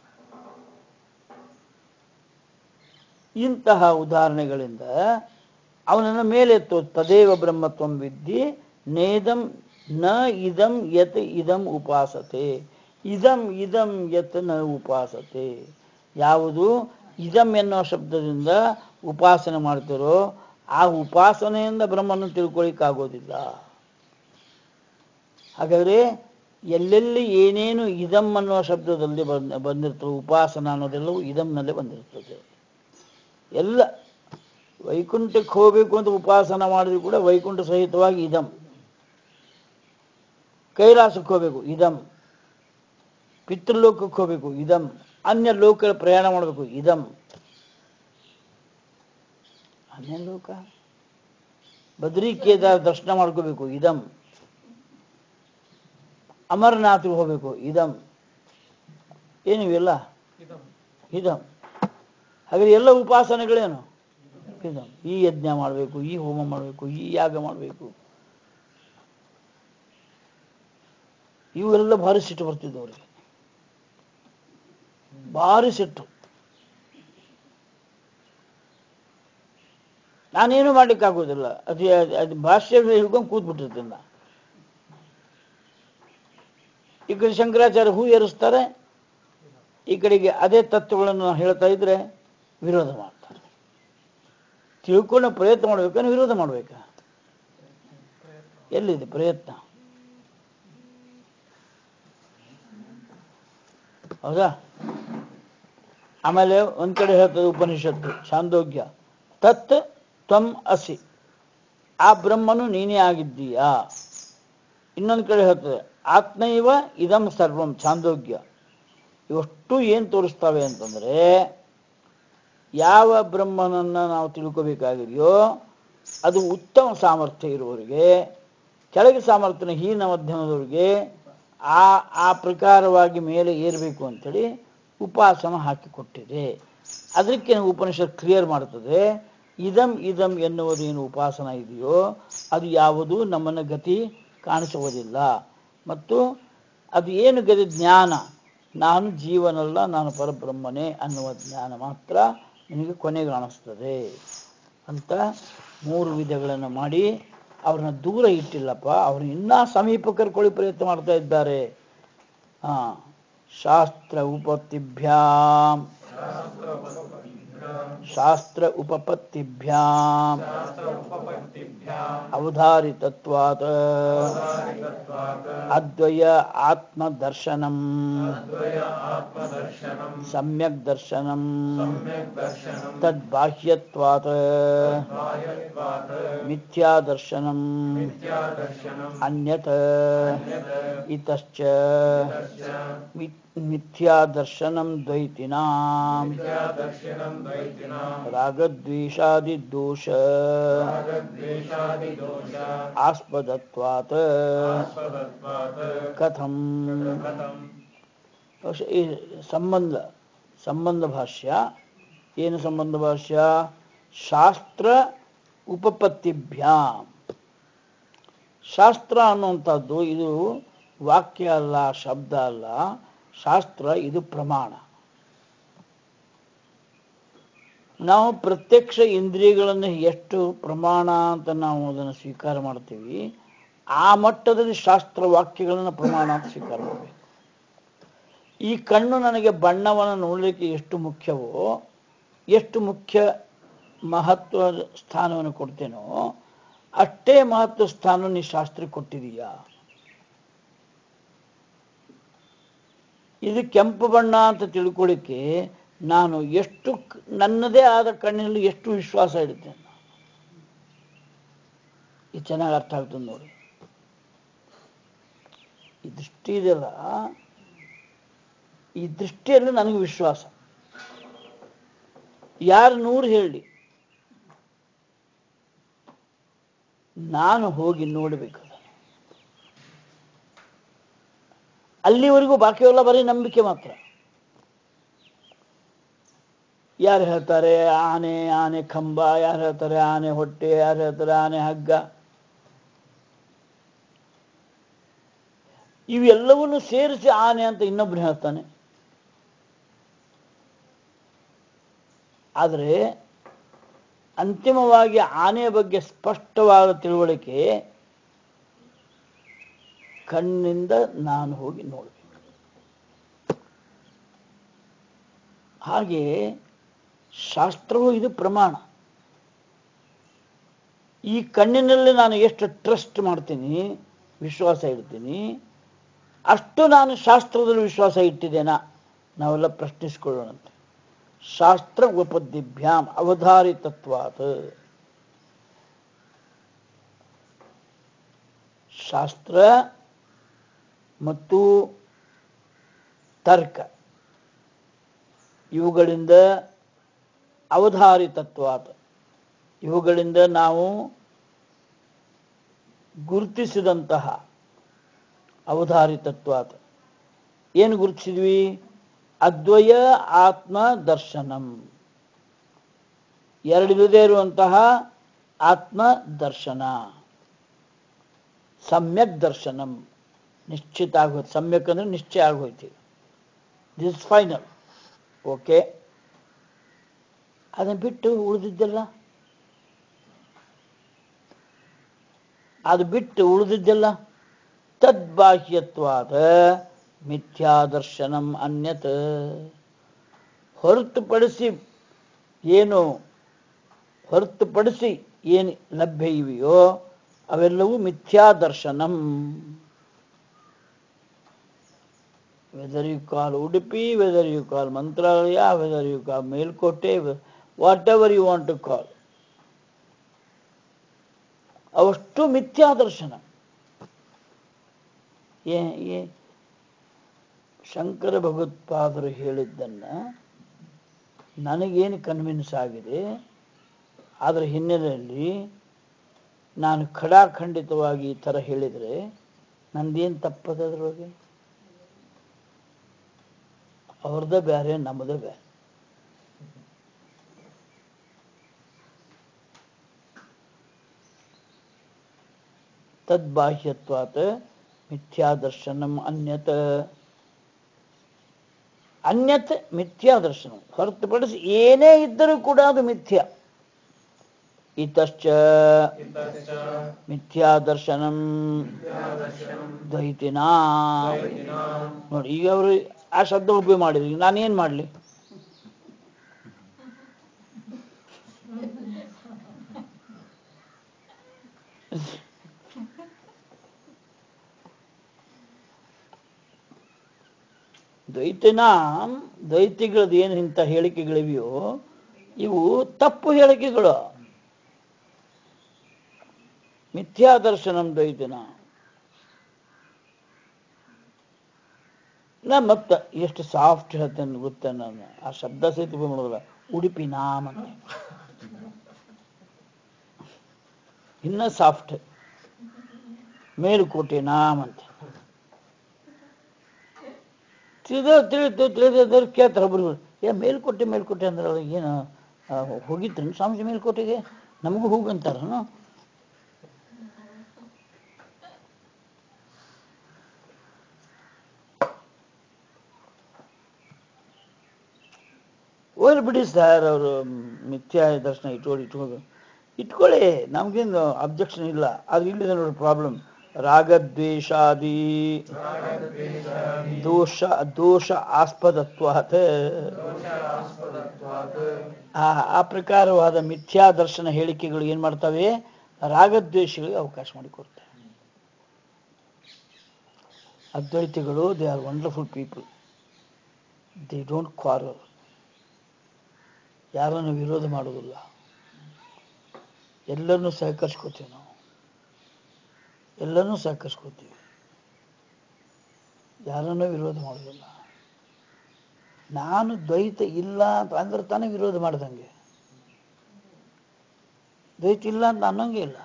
Speaker 1: ಇಂತಹ ಉದಾಹರಣೆಗಳಿಂದ ಅವನನ್ನು ಮೇಲೆತ್ತು ತದೇವ ಬ್ರಹ್ಮತ್ವಂ ವಿದ್ಯೆ ನೇದಂ ನ ಇದಂ ಯತ್ ಇದಂ ಉಪಾಸತೆ ಇದಂ ಇದಂ ಯತ್ ನ ಉಪಾಸತೆ ಯಾವುದು ಇದಂ ಎನ್ನುವ ಶಬ್ದದಿಂದ ಉಪಾಸನೆ ಮಾಡ್ತಿರೋ ಆ ಉಪಾಸನೆಯಿಂದ ಬ್ರಹ್ಮನ್ನು ತಿಳ್ಕೊಳ್ಳಿಕ್ಕಾಗೋದಿಲ್ಲ ಹಾಗಾದ್ರೆ ಎಲ್ಲೆಲ್ಲಿ ಏನೇನು ಇದಂ ಅನ್ನುವ ಶಬ್ದದಲ್ಲಿ ಬಂದ ಬಂದಿರ್ತದೆ ಉಪಾಸನ ಅನ್ನೋದೆಲ್ಲವೂ ಇದಮ್ನಲ್ಲೇ ಬಂದಿರ್ತದೆ ಎಲ್ಲ ವೈಕುಂಠಕ್ಕೆ ಹೋಗಬೇಕು ಅಂತ ಉಪಾಸನ ಮಾಡಿದ್ರು ಕೂಡ ವೈಕುಂಠ ಸಹಿತವಾಗಿ ಇದಂ ಕೈಲಾಸಕ್ಕೆ ಹೋಗಬೇಕು ಇದಂ ಪಿತೃಲೋಕಕ್ಕೆ ಹೋಗಬೇಕು ಇದಂ ಅನ್ಯ ಲೋಕ ಪ್ರಯಾಣ ಮಾಡಬೇಕು ಇದಂ ಅನ್ಯ ಲೋಕ ಬದ್ರಿ ಕೇದಾರ್ ದರ್ಶನ ಮಾಡ್ಕೋಬೇಕು ಇದಂ ಅಮರನಾಥ್ಗೆ ಹೋಗಬೇಕು ಇದಂ ಏನಿವೆಲ್ಲ
Speaker 2: ಇದು
Speaker 1: ಇದಂ ಹಾಗಾದ್ರೆ ಎಲ್ಲ ಉಪಾಸನೆಗಳೇನು ಇದಂ ಈ ಯಜ್ಞ ಮಾಡಬೇಕು ಈ ಹೋಮ ಮಾಡಬೇಕು ಈ ಯಾಗ ಮಾಡಬೇಕು ಇವೆಲ್ಲ ಭಾರಿ ಸಿಟ್ಟು ಬರ್ತಿದ್ವು ಅವರಿಗೆ ಭಾರಿ ಸಿಟ್ಟು ನಾನೇನು ಮಾಡ್ಲಿಕ್ಕಾಗೋದಿಲ್ಲ ಅದು ಅದು ಭಾಷ್ಯ ಹಿಡ್ಕೊಂಡು ಕೂತ್ಬಿಟ್ಟಿರ್ತೀನಿ ನಾ ಈ ಕಡೆ ಶಂಕರಾಚಾರ್ಯ ಹೂ ಏರಿಸ್ತಾರೆ ಈ ಕಡೆಗೆ ಅದೇ ತತ್ವಗಳನ್ನು ಹೇಳ್ತಾ ಇದ್ರೆ ವಿರೋಧ ಮಾಡ್ತಾರೆ ತಿಳ್ಕೊಂಡು ಪ್ರಯತ್ನ ಮಾಡ್ಬೇಕಾ ವಿರೋಧ ಮಾಡ್ಬೇಕಾ ಎಲ್ಲಿದೆ ಪ್ರಯತ್ನ ಹೌದಾ ಆಮೇಲೆ ಒಂದ್ ಕಡೆ ಹೇಳ್ತದೆ ಉಪನಿಷತ್ತು ಛಾಂದೋಗ್ಯ ತತ್ ತ್ವಂ ಅಸಿ ಆ ಬ್ರಹ್ಮನು ನೀನೇ ಆಗಿದ್ದೀಯಾ ಇನ್ನೊಂದು ಕಡೆ ಹೇಳ್ತದೆ ಆತ್ಮೈವ ಇದಂ ಸರ್ವಂ ಛಾಂದೋಗ್ಯ ಇವಷ್ಟು ಏನು ತೋರಿಸ್ತವೆ ಅಂತಂದ್ರೆ ಯಾವ ಬ್ರಹ್ಮನನ್ನ ನಾವು ತಿಳ್ಕೋಬೇಕಾಗಿದೆಯೋ ಅದು ಉತ್ತಮ ಸಾಮರ್ಥ್ಯ ಇರುವವರಿಗೆ ಕೆಳಗೆ ಸಾಮರ್ಥ್ಯನ ಹೀನ ಮಧ್ಯಮದವರಿಗೆ ಆ ಆ ಪ್ರಕಾರವಾಗಿ ಮೇಲೆ ಏರಬೇಕು ಅಂತೇಳಿ ಉಪಾಸನ ಹಾಕಿಕೊಟ್ಟಿದೆ ಅದಕ್ಕೆ ಉಪನಿಷತ್ ಕ್ಲಿಯರ್ ಮಾಡ್ತದೆ ಇದಂ ಇದಂ ಎನ್ನುವುದೇನು ಉಪಾಸನ ಇದೆಯೋ ಅದು ಯಾವುದು ನಮ್ಮನ್ನ ಗತಿ ಕಾಣಿಸುವುದಿಲ್ಲ ಮತ್ತು ಅದು ಏನು ಗತಿ ಜ್ಞಾನ ನಾನು ಜೀವನಲ್ಲ ನಾನು ಪರಬ್ರಹ್ಮನೇ ಅನ್ನುವ ಜ್ಞಾನ ಮಾತ್ರ ನಿನಗೆ ಕೊನೆಗೆ ಕಾಣಿಸ್ತದೆ ಅಂತ ಮೂರು ವಿಧಗಳನ್ನು ಮಾಡಿ ಅವ್ರನ್ನ ದೂರ ಇಟ್ಟಿಲ್ಲಪ್ಪ ಅವ್ರನ್ನ ಇನ್ನೂ ಸಮೀಪ ಕರ್ಕೊಳ್ಳಿ ಪ್ರಯತ್ನ ಮಾಡ್ತಾ ಇದ್ದಾರೆ ಹಾ ಶಾಸ್ತ್ರ ಉಪತ್ತಿಭ್ಯಾಂ ಶಾಸ್ತ್ರ ಉಪಪತ್ತಿಭ್ಯಾಂ ಅವಧಾರಿತತ್ವಾತ್ ಅದ್ವಯ ಆತ್ಮದರ್ಶನಂ ಸಮ್ಯಕ್ ದರ್ಶನಂ ತದ್ಬಾಹ್ಯತ್ವಾತ್ ಮಿಥ್ಯಾದರ್ಶನಂ ಅನ್ಯತ್ ಇತಶ್ಚ ಮಿ- ಮಿಥ್ಯಾದರ್ಶನಂ ದ್ವೈತಿನಾಂ ರಾಗದ್ವೇಷಾದಿದೋಷ ಆಸ್ಪದತ್ವಾತ್ ಕಥಂ ಅಶ- ಈ ಸಂಬಂಧ ಸಂಬಂಧ ಭಾಷ್ಯ ಏನು ಸಂಬಂಧ ಭಾಷ್ಯ ಶಾಸ್ತ್ರ ಉಪಪತ್ತಿಭ್ಯಾಂ ಶಾಸ್ತ್ರ ಅನ್ನುವಂಥದ್ದು ಇದು ವಾಕ್ಯ ಅಲ್ಲ ಶಬ್ದ ಅಲ್ಲ ಶಾಸ್ತ್ರ ಇದು ಪ್ರಮಾಣ ನಾವು ಪ್ರತ್ಯಕ್ಷ ಇಂದ್ರಿಯಗಳನ್ನು ಎಷ್ಟು ಪ್ರಮಾಣ ಅಂತ ನಾವು ಅದನ್ನು ಸ್ವೀಕಾರ ಮಾಡ್ತೀವಿ ಆ ಮಟ್ಟದಲ್ಲಿ ಶಾಸ್ತ್ರ ವಾಕ್ಯಗಳನ್ನು ಪ್ರಮಾಣ ಅಂತ ಸ್ವೀಕಾರ ಮಾಡಬೇಕು ಈ ಕಣ್ಣು ನನಗೆ ಬಣ್ಣವನ್ನು ನೋಡಲಿಕ್ಕೆ ಎಷ್ಟು ಮುಖ್ಯವೋ ಎಷ್ಟು ಮುಖ್ಯ ಮಹತ್ವ ಸ್ಥಾನವನ್ನು ಕೊಡ್ತೇನೋ ಅಷ್ಟೇ ಮಹತ್ವ ಸ್ಥಾನ ನೀ ಶಾಸ್ತ್ರಕ್ಕೆ ಕೊಟ್ಟಿದೀಯಾ ಇದು ಕೆಂಪು ಬಣ್ಣ ಅಂತ ತಿಳ್ಕೊಳ್ಳಿಕ್ಕೆ ನಾನು ಎಷ್ಟು ಕ್- ನನ್ನದೇ ಆದ ಕಣ್ಣಿನಲ್ಲಿ ಎಷ್ಟು ವಿಶ್ವಾಸ ಇಡುತ್ತೇನೆ ನಾನು. ಇದು ಚೆನ್ನಾಗಿ ಅರ್ಥ ಆಗ್ತದೆ ನೋಡಿ ಈ ದೃಷ್ಟಿ ಇದೆಯಲ್ಲ ಈ ದೃಷ್ಟಿಯಲ್ಲಿ ನನಗೆ ವಿಶ್ವಾಸ ಯಾರು ನೂರು ಹೇಳಿ ನಾನು ಹೋಗಿ ನೋಡಬೇಕು ಅದನ್ನು. ಅಲ್ಲಿವರೆಗೂ ಬಾಕಿಯೆಲ್ಲ ಬರೀ ನಂಬಿಕೆ ಮಾತ್ರ ಯಾರು ಹೇಳ್ತಾರೆ ಆನೆ ಆನೆ ಕಂಬ ಯಾರು ಹೇಳ್ತಾರೆ ಆನೆ ಹೊಟ್ಟೆ ಯಾರು ಹೇಳ್ತಾರೆ ಆನೆ ಹಗ್ಗ ಇವೆಲ್ಲವನ್ನು ಸೇರಿಸಿ ಆನೆ ಅಂತ ಇನ್ನೊಬ್ರು ಹೇಳ್ತಾನೆ ಆದರೆ ಅಂತಿಮವಾಗಿ ಆನೆಯ ಬಗ್ಗೆ ಸ್ಪಷ್ಟವಾದ ತಿಳುವಳಿಕೆ ಕಣ್ಣಿಂದ ನಾನು ಹೋಗಿ ನೋಡಬೇಕು ಹಾಗೆ ಶಾಸ್ತ್ರವು ಇದು ಪ್ರಮಾಣ ಈ ಕಣ್ಣಿನಲ್ಲಿ ನಾನು ಎಷ್ಟು ಟ್ರಸ್ಟ್ ಮಾಡ್ತೀನಿ ವಿಶ್ವಾಸ ಇಡ್ತೀನಿ ಅಷ್ಟು ನಾನು ಶಾಸ್ತ್ರದಲ್ಲಿ ವಿಶ್ವಾಸ ಇಟ್ಟಿದ್ದೇನಾ ನಾವೆಲ್ಲ ಪ್ರಶ್ನಿಸ್ಕೊಳ್ಳೋಣಂತೆ ಶಾಸ್ತ್ರ ಉಪದಿಭ್ಯಾಂ ಅವಧಾರಿತತ್ವಾತ್ ಶಾಸ್ತ್ರ ಮತ್ತು ತರ್ಕ ಇವುಗಳಿಂದ ಅವಧಾರಿತತ್ವಾತ್ ಇವುಗಳಿಂದ ನಾವು ಗುರುತಿಸಿದಂತಹ ಅವಧಾರಿತತ್ವಾತ್ ಏನು ಗುರುತಿಸಿದ್ವಿ ಅದ್ವಯ ಆತ್ಮ ದರ್ಶನಂ ಎರಡಿಲ್ಲದೆ ಇರುವಂತಹ ಆತ್ಮ ದರ್ಶನ ಸಮ್ಯಕ್ ದರ್ಶನಂ ನಿಶ್ಚಿತ ಆಗೋಯ್ತು ಸಮ್ಯಕ್ ಅಂದ್ರೆ ನಿಶ್ಚಯ ಆಗೋಯ್ತು ದಿಸ್ ಫೈನಲ್ ಓಕೆ ಅದನ್ನ ಬಿಟ್ಟು ಉಳಿದಿದ್ದೆಲ್ಲ ಅದು ಬಿಟ್ಟು ಉಳಿದಿದ್ದೆಲ್ಲ ತದ್ಬಾಹ್ಯತ್ವಾದ ಮಿಥ್ಯಾದರ್ಶನಂ ಅನ್ಯತ್ ಹೊರತುಪಡಿಸಿ ಏನು ಹೊರತುಪಡಿಸಿ ಏನು ಲಭ್ಯ ಇವೆಯೋ ಅವೆಲ್ಲವೂ ಮಿಥ್ಯಾದರ್ಶನಂ whether you call Udupi whether you call Mantralaya whether you call Melkote whatever you want to call ಅವಷ್ಟು ಮಿಥ್ಯಾದರ್ಶನ ಏ ಏ ಶಂಕರ ಭಗವತ್ಪಾದರು ಹೇಳಿದ್ದನ್ನ ನನಗೇನು ಕನ್ವಿನ್ಸ್ ಆಗಿದೆ ಅದರ ಹಿನ್ನೆಲೆಯಲ್ಲಿ ನಾನು ಖಡಾಖಂಡಿತವಾಗಿ ಈ ಥರ ಹೇಳಿದರೆ ನಂದೇನು ತಪ್ಪದ ಅದ್ರೊಳಗೆ ಅವ್ರದ್ದೇ ಬೇರೆ ನಮ್ಮದೇ ಬೇರೆ ತದ್ಬಾಹ್ಯತ್ವಾತ್ ಮಿಥ್ಯಾದರ್ಶನಂ ಅನ್ಯತ್ ಅನ್ಯತ್ ಮಿಥ್ಯಾದರ್ಶನ ಹೊರತುಪಡಿಸಿ ಏನೇ ಇದ್ದರೂ ಕೂಡ ಅದು ಮಿಥ್ಯ ಇತಶ್ಚ ಮಿಥ್ಯಾದರ್ಶನಂ ದ್ವೈತಿನಾ ನೋಡಿ ಈಗ ಅವರು ಆ ಶಬ್ದ ಉಪಯೋಗ ಮಾಡಿದ್ರು ಈಗ ನಾನೇನ್ ಮಾಡ್ಲಿ ದ್ವೈತಿನ ದ್ವೈತಿಗಳದ್ದು ಏನು ಇಂಥ ಹೇಳಿಕೆಗಳಿವೆಯೋ ಇವು ತಪ್ಪು ಹೇಳಿಕೆಗಳು ಮಿಥ್ಯಾದರ್ಶನಂ ದ್ವೈತಿನ ನಾ ಮತ್ತ ಎಷ್ಟು ಸಾಫ್ಟ್ ಹೇಳ್ತೇನೆ ಗೊತ್ತ ನಾನು ಆ ಶಬ್ದ ಸಹಿತ ಉಪಯೋಗ ಮಾಡೋದಿಲ್ಲ ಉಡುಪಿ ನಾಮ್ ಅಂತ ಇನ್ನ ಸಾಫ್ಟ್ ಮೇಲುಕೋಟೆ ನಾಮ್ ಅಂತ ತಿಳಿದ ತಿಳಿದು ತಿಳಿದವ್ರು ಕೇಳ್ತಾರೆ ಒಬ್ರು ಏ ಮೇಲ್ಕೋಟೆ ಮೇಲ್ಕೋಟೆ ಅಂದ್ರೆ ಅದು ಏನು ಆ, ಹೋಗಿದ್ರೇನು ಸ್ವಾಮೀಜಿ ಮೇಲ್ಕೋಟೆಗೆ ನಮಗೂ ಹೋಗಂತಾರನು ಹೋಗ್ಲಿ ಬಿಡಿ ಸರ್ ಅವರು ಮಿಥ್ಯಾ ದರ್ಶನ ಇಟ್ಕೊಳ್ಳಿ ಇಟ್ಕೊಳ್ಳಿ ಇಟ್ಕೊಳ್ಳಿ ನಮಗೇನು ಅಬ್ಜೆಕ್ಷನ್ ಇಲ್ಲ ಅದು ಇಲ್ಲಿದೆ ನೋಡಿ ಪ್ರಾಬ್ಲಮ್ ರಾಗದ್ವೇಷಾದಿ ದೋಷ ದೋಷ ಆಸ್ಪದತ್ವಾತ್ ಆ ಆ ಪ್ರಕಾರವಾದ ಮಿಥ್ಯಾ ದರ್ಶನ ಹೇಳಿಕೆಗಳು ಏನ್ ಮಾಡ್ತವೆ ರಾಗದ್ವೇಷಗಳಿಗೆ ಅವಕಾಶ ಮಾಡಿಕೊಡ್ತವೆ ಅದ್ವೈತಿಗಳು they are wonderful people they don't quarrel ಯಾರನ್ನು ವಿರೋಧ ಮಾಡೋದಿಲ್ಲ ಎಲ್ಲರನ್ನೂ ಸಹಕರಿಸ್ಕೋತೀವಿ ನಾವು ಎಲ್ಲರನ್ನೂ ಸಹಕರಿಸ್ಕೋತೀವಿ ಯಾರನ್ನೂ ವಿರೋಧ ಮಾಡೋದಿಲ್ಲ ನಾನು ದ್ವೈತ ಇಲ್ಲ ಅಂತ ಅಂದ್ರೆ ತಾನೇ ವಿರೋಧ ಮಾಡ್ದಂಗೆ ದ್ವೈತ ಇಲ್ಲ ಅಂತ ಅನ್ನಂಗೆ ಇಲ್ಲ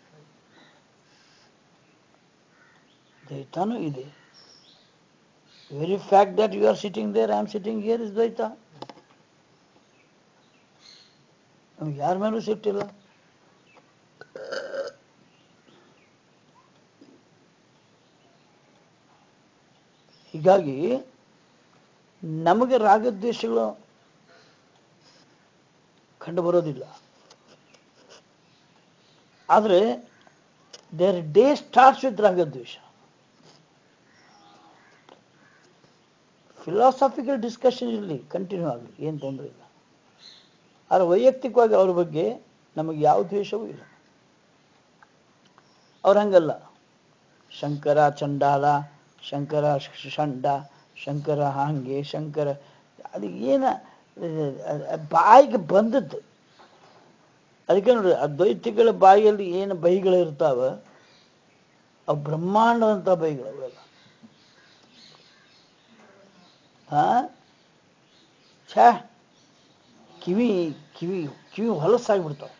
Speaker 1: ದ್ವೈತನೂ ಇದೆ very fact that you are sitting there I am sitting here is ದ್ವೈತ ನಮ್ಗೆ ಯಾರ ಮೇಲೂ ಸಿಟ್ಟಿಲ್ಲ ಹೀಗಾಗಿ ನಮಗೆ ರಾಗದ್ವೇಷಗಳು ಕಂಡು ಬರೋದಿಲ್ಲ ಆದರೆ ದೇರ್ ಡೇ ಸ್ಟಾರ್ಟ್ಸ್ ವಿತ್ ರಾಗದ್ವೇಷ ಫಿಲಾಸಫಿಕಲ್ ಡಿಸ್ಕಷನ್ ಇರಲಿ ಕಂಟಿನ್ಯೂ ಆಗಲಿ ಏನು ತೊಂದರೆ ಇಲ್ಲ ಆದರೆ ವೈಯಕ್ತಿಕವಾಗಿ ಅವ್ರ ಬಗ್ಗೆ ನಮಗೆ ಯಾವ ದ್ವೇಷವೂ ಇಲ್ಲ ಅವ್ರು ಹಂಗಲ್ಲ ಶಂಕರ ಚಂಡಾಲ ಶಂಕರ ಷಂಡ ಶಂಕರ ಹಾಂಗೆ ಶಂಕರ ಅದು ಏನ ಅಹ್, ಬಾಯಿಗೆ ಬಂದದ್ದು ಅದಕ್ಕೆ ನೋಡಿ ಅದ್ವೈತಿಗಳ ಬಾಯಿಯಲ್ಲಿ ಏನು ಬೈಗಳು ಇರ್ತಾವ ಅವು ಬ್ರಹ್ಮಾಂಡದಂಥ ಬೈಗಳು ಅವೆಲ್ಲ ಹಾ ಛೇ ಕಿವಿ ಕಿವಿ ಕಿವಿ ಹೊಲಸಾಗ್ಬಿಡ್ತಾವ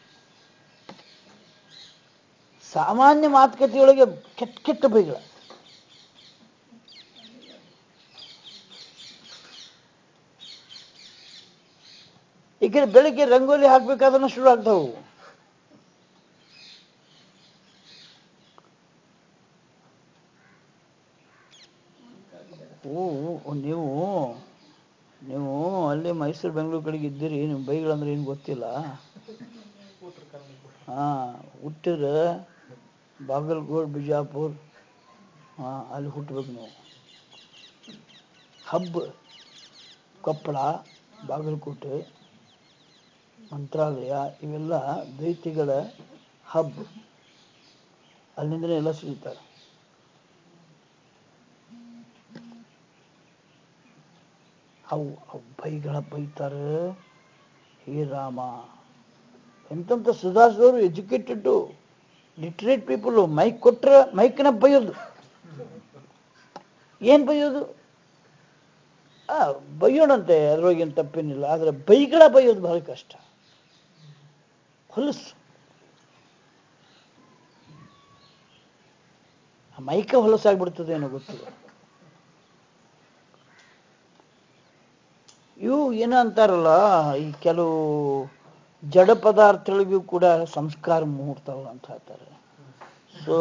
Speaker 1: ಸಾಮಾನ್ಯ ಮಾತುಕತೆಯೊಳಗೆ ಕೆಟ್ಟ ಕೆಟ್ಟ ಬೈಗಳ ಈಗ ಬೆಳಿಗ್ಗೆ ರಂಗೋಲಿ ಹಾಕ್ಬೇಕಾದ್ರೆ ಶುರು ಆಗ್ತಾವು ಓ ಓ, ನೀವು ನೀವು ಅಲ್ಲಿ ಮೈಸೂರು ಬೆಂಗಳೂರು ಕಡೆಗೆ ಇದ್ದೀರಿ ನೀವು ಬೈಗಳಂದ್ರೆ ಏನು ಗೊತ್ತಿಲ್ಲ ಹಾ ಹುಟ್ಟಿರ ಬಾಗಲಕೋಟ್ ಬಿಜಾಪುರ್ ಹಾ ಅಲ್ಲಿ ಹುಟ್ಟಬೇಕು ನೀವು ಹಬ್ಬ ಕೊಪ್ಪಳ ಬಾಗಲಕೋಟೆ ಮಂತ್ರಾಲಯ ಇವೆಲ್ಲ ದ್ವೈತಿಗಳ ಹಬ್ ಅಲ್ಲಿಂದಲೇ ಎಲ್ಲ ಸಿಗ್ತಾರೆ ಅವು ಅವು ಬೈಗಳ ಬೈತಾರೆ ಹೇ ರಾಮ ಎಂತೆಂಥ ಸುಧಾರಿಸಿದವರು ಎಜುಕೇಟೆಡ್ ಲಿಟ್ರೇಟ್ ಪೀಪಲ್ ಮೈಕ್ ಕೊಟ್ರೆ ಮೈಕ್ನ ಬೈಯೋದು ಏನ್ ಬೈಯೋದು ಆ ಬೈಯೋಣಂತೆ ಅದ್ರೊಳಗೇನು ತಪ್ಪೇನಿಲ್ಲ ಆದ್ರೆ ಬೈಗಳ ಬೈಯೋದು ಬಹಳ ಕಷ್ಟ ಹೊಲಸು ಆ ಮೈಕ ಹೊಲಸಾಗ್ಬಿಡ್ತದೆ ಏನೋ ಗೊತ್ತಿಲ್ಲ ಇವು ಏನೋ ಅಂತಾರಲ್ಲ ಈ ಕೆಲವು ಜಡ ಪದಾರ್ಥಗಳಿಗೂ ಕೂಡ ಸಂಸ್ಕಾರ ಮೂಡ್ತಾವ ಅಂತ ಹೇಳ್ತಾರೆ ಸೊ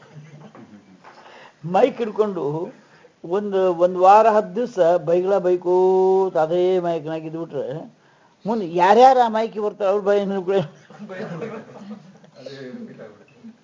Speaker 1: ಮೈಕ್ ಹಿಡ್ಕೊಂಡು ಒಂದು ಒಂದು ವಾರ ಹತ್ತು ದಿವಸ ಬೈಗಳ ಬೈಕೋತ ಅದೇ ಮೈಕ್ನಾಗ ಇದ್ಬಿಟ್ರೆ ಮುಂದೆ ಯಾರ್ಯಾರು ಆ ಮೈಕಿಗೆ ಬರ್ತಾರೆ ಅವ್ರ ಬೈ
Speaker 3: ಅದೇ ಫೀಲ್ ಆಗ್ಬಿಡುತ್ತೆ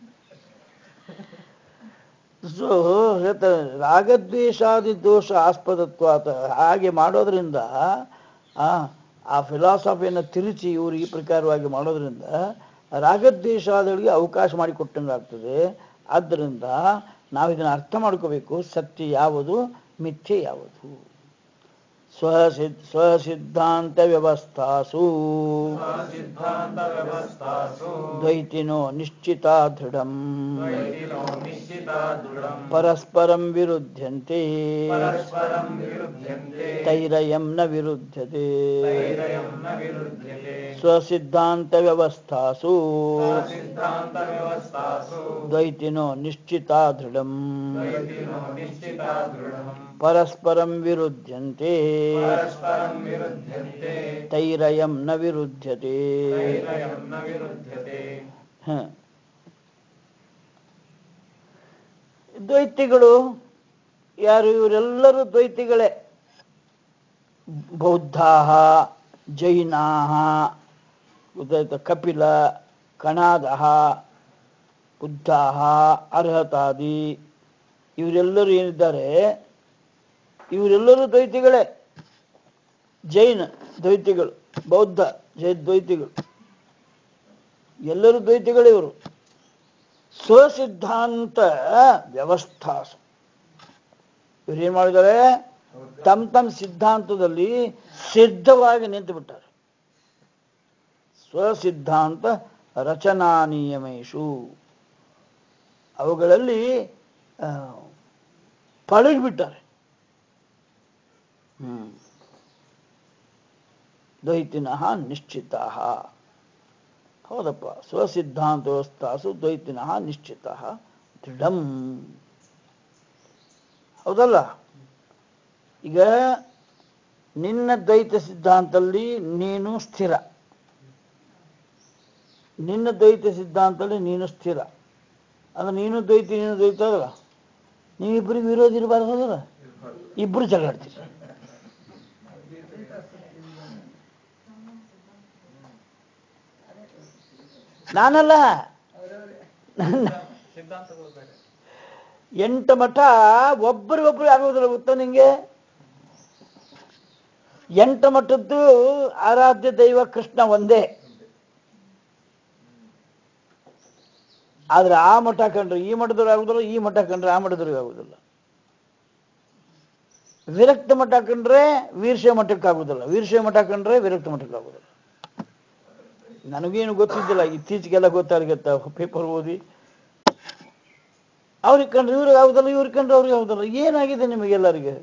Speaker 1: ಸೊ ಹೇಳ್ತಾರೆ ರಾಗದ್ವೇಷಾದಿ ದೋಷ ಆಸ್ಪದತ್ವ ಆತ ಹಾಗೆ ಮಾಡೋದ್ರಿಂದ ಆ ಆ ಫಿಲಾಸಫಿಯನ್ನು ತಿರುಚಿ ಇವರು ಈ ಪ್ರಕಾರವಾಗಿ ಮಾಡೋದ್ರಿಂದ ರಾಗದ್ವೇಷಾದಿಗಳಿಗೆ ಅವಕಾಶ ಮಾಡಿಕೊಟ್ಟಂಗಾಗ್ತದೆ ಆದ್ದರಿಂದ ನಾವು ಇದನ್ನು ಅರ್ಥ ಮಾಡ್ಕೋಬೇಕು ಸತ್ಯ ಯಾವುದು ಮಿಥ್ಯೆ ಯಾವುದು ಸ್ವಸಿದ್ ಸ್ವಸಿದ್ಧಾಂತ ವ್ಯವಸ್ಥಾಸು
Speaker 2: ಸಿದ್ಧಾಂತ ವ್ಯವಸ್ಥಾಸು
Speaker 1: ದ್ವೈತಿನೋ ನಿಶ್ಚಿತ ದೃಢಂ
Speaker 2: ದ್ವೈತಿನೋ ನಿಶ್ಚಿತ ದೃಢಂ
Speaker 1: ಪರಸ್ಪರಂ ವಿರುದ್ಧಂತೆ
Speaker 2: ಪರಸ್ಪರಂ ವಿರುದ್ಧಂತೆ
Speaker 1: ತೈರಯಂ ನ ವಿರುದ್ಧತೆ
Speaker 2: ತೈರಯಂ ನ ವಿರುದ್ಧತೆ
Speaker 1: ಸ್ವಸಿದ್ಧಾಂತ ವ್ಯವಸ್ಥಾಸು
Speaker 2: ಸಿದ್ಧಾಂತ ವ್ಯವಸ್ಥಾಸು
Speaker 1: ದ್ವೈತಿನೋ ನಿಶ್ಚಿತ ದೃಢಂ
Speaker 2: ದ್ವೈತಿನೋ ನಿಶ್ಚಿತ ದೃಢಂ
Speaker 1: ಪರಸ್ಪರಂ ವಿರುದ್ಧಂತೆ
Speaker 2: ಪರಸ್ಪರಂ ವಿರುದ್ಧಂತೆ
Speaker 1: ತೈರಯಂ ನ ವಿರುದ್ಧತೆ
Speaker 2: ತೈರಯಂ ನ ವಿರುದ್ಧತೆ
Speaker 1: ಹ. ದ್ವೈತಿಗಳು ಯಾರು ಇವರೆಲ್ಲರೂ ದ್ವೈತಿಗಳೇ ಬೌದ್ಧಾ ಜೈನಾ ಗೊತ್ತಾಯ್ತಾ ಕಪಿಲ ಕಣಾದಹ ಬುದ್ಧಾಹ ಅರ್ಹತಾದಿ ಇವರೆಲ್ಲರೂ ಏನಿದ್ದಾರೆ ಇವರೆಲ್ಲರೂ ದ್ವೈತಿಗಳೇ ಜೈನ ದ್ವೈತಿಗಳು ಬೌದ್ಧ ಜೈ ದ್ವೈತಿಗಳು ಎಲ್ಲರೂ ದ್ವೈತಿಗಳೇ ಇವರು ಸ್ವಸಿದ್ಧಾಂತ ವ್ಯವಸ್ಥಾಸು ಇವ್ರು ಏನ್ ಮಾಡಿದ್ದಾರೆ ತಮ್ಮ ತಮ್ಮ ಸಿದ್ಧಾಂತದಲ್ಲಿ ಸಿದ್ಧವಾಗಿ ನಿಂತು ಬಿಟ್ಟಾರೆ ಸ್ವಸಿದ್ಧಾಂತ ರಚನಾ ನಿಯಮೇಶು ಅವುಗಳಲ್ಲಿ ಆ, ಪಳಗಿಬಿಟ್ಟಾರೆ ಹ್ಮ್ ದ್ವೈತಿನಃ ನಿಶ್ಚಿತ ಹೌದಪ್ಪ ಸ್ವಸಿದ್ಧಾಂತ ವ್ಯವಸ್ಥಾಸು ದ್ವೈತಿನಃ ನಿಶ್ಚಿತ ದೃಢಂ ಹೌದಲ್ಲ ಈಗ ನಿನ್ನ ದ್ವೈತ ಸಿದ್ಧಾಂತದಲ್ಲಿ ನೀನು ಸ್ಥಿರ ನಿನ್ನ ದ್ವೈತ ಸಿದ್ಧಾಂತದಲ್ಲಿ ನೀನು ಸ್ಥಿರ ಅಂದ್ರೆ ನೀನು ದ್ವೈತಿ ನೀನು ದ್ವೈತ ಅದಲ್ಲ ನೀವಿಬ್ಬರಿಗೆ ವಿರೋಧ ಇರಬಾರ್ದಲ್ಲ ಇಬ್ಬರು ಜಗಳಾಡ್ತೀರಿ ನಾನಲ್ಲ ನನ್ನ
Speaker 2: ಸಿದ್ಧಾಂತಗಳು ಬೇರೆ
Speaker 1: ಎಂಟು ಮಠ ಒಬ್ಬರಿಗೊಬ್ರು ಆಗೋದಿಲ್ಲ ಗೊತ್ತಾ ನಿಂಗೆ ಎಂಟು ಮಠದ್ದು ಆರಾಧ್ಯ ದೈವ ಕೃಷ್ಣ ಒಂದೇ ಆದ್ರೆ ಆ ಮಠ ಕಂಡ್ರೆ ಈ ಮಠದವ್ರು ಆಗುದಿಲ್ಲ ಈ ಮಠ ಕಂಡ್ರೆ ಆ ಮಠದವ್ರಿಗೆ ಆಗುದಿಲ್ಲ ವಿರಕ್ತ ಮಠ ಕಂಡ್ರೆ ವೀರಶೈವ ಮಠಕ್ಕೆ ಆಗುದಿಲ್ಲ ವೀರಶೈವ ಮಠ ಕಂಡ್ರೆ ವಿರಕ್ತ ಮಠಕ್ಕೆ ಆಗುದಿಲ್ಲ ನನಗೇನು ಗೊತ್ತಿದ್ದಿಲ್ಲ ಇತ್ತೀಚೆಗೆಲ್ಲ ಗೊತ್ತಾಗುತ್ತೆ ಪೇಪರ್ ಓದಿ ಅವ್ರಿಗೆ ಕಂಡ್ರೆ ಇವ್ರಿಗೆ ಆಗುದಿಲ್ಲ ಇವ್ರಿಗೆ ಕಂಡ್ರೆ ಅವ್ರಿಗೆ ಆಗುದಿಲ್ಲ ಏನಾಗಿದೆ ನಿಮಗೆಲ್ಲರಿಗೆ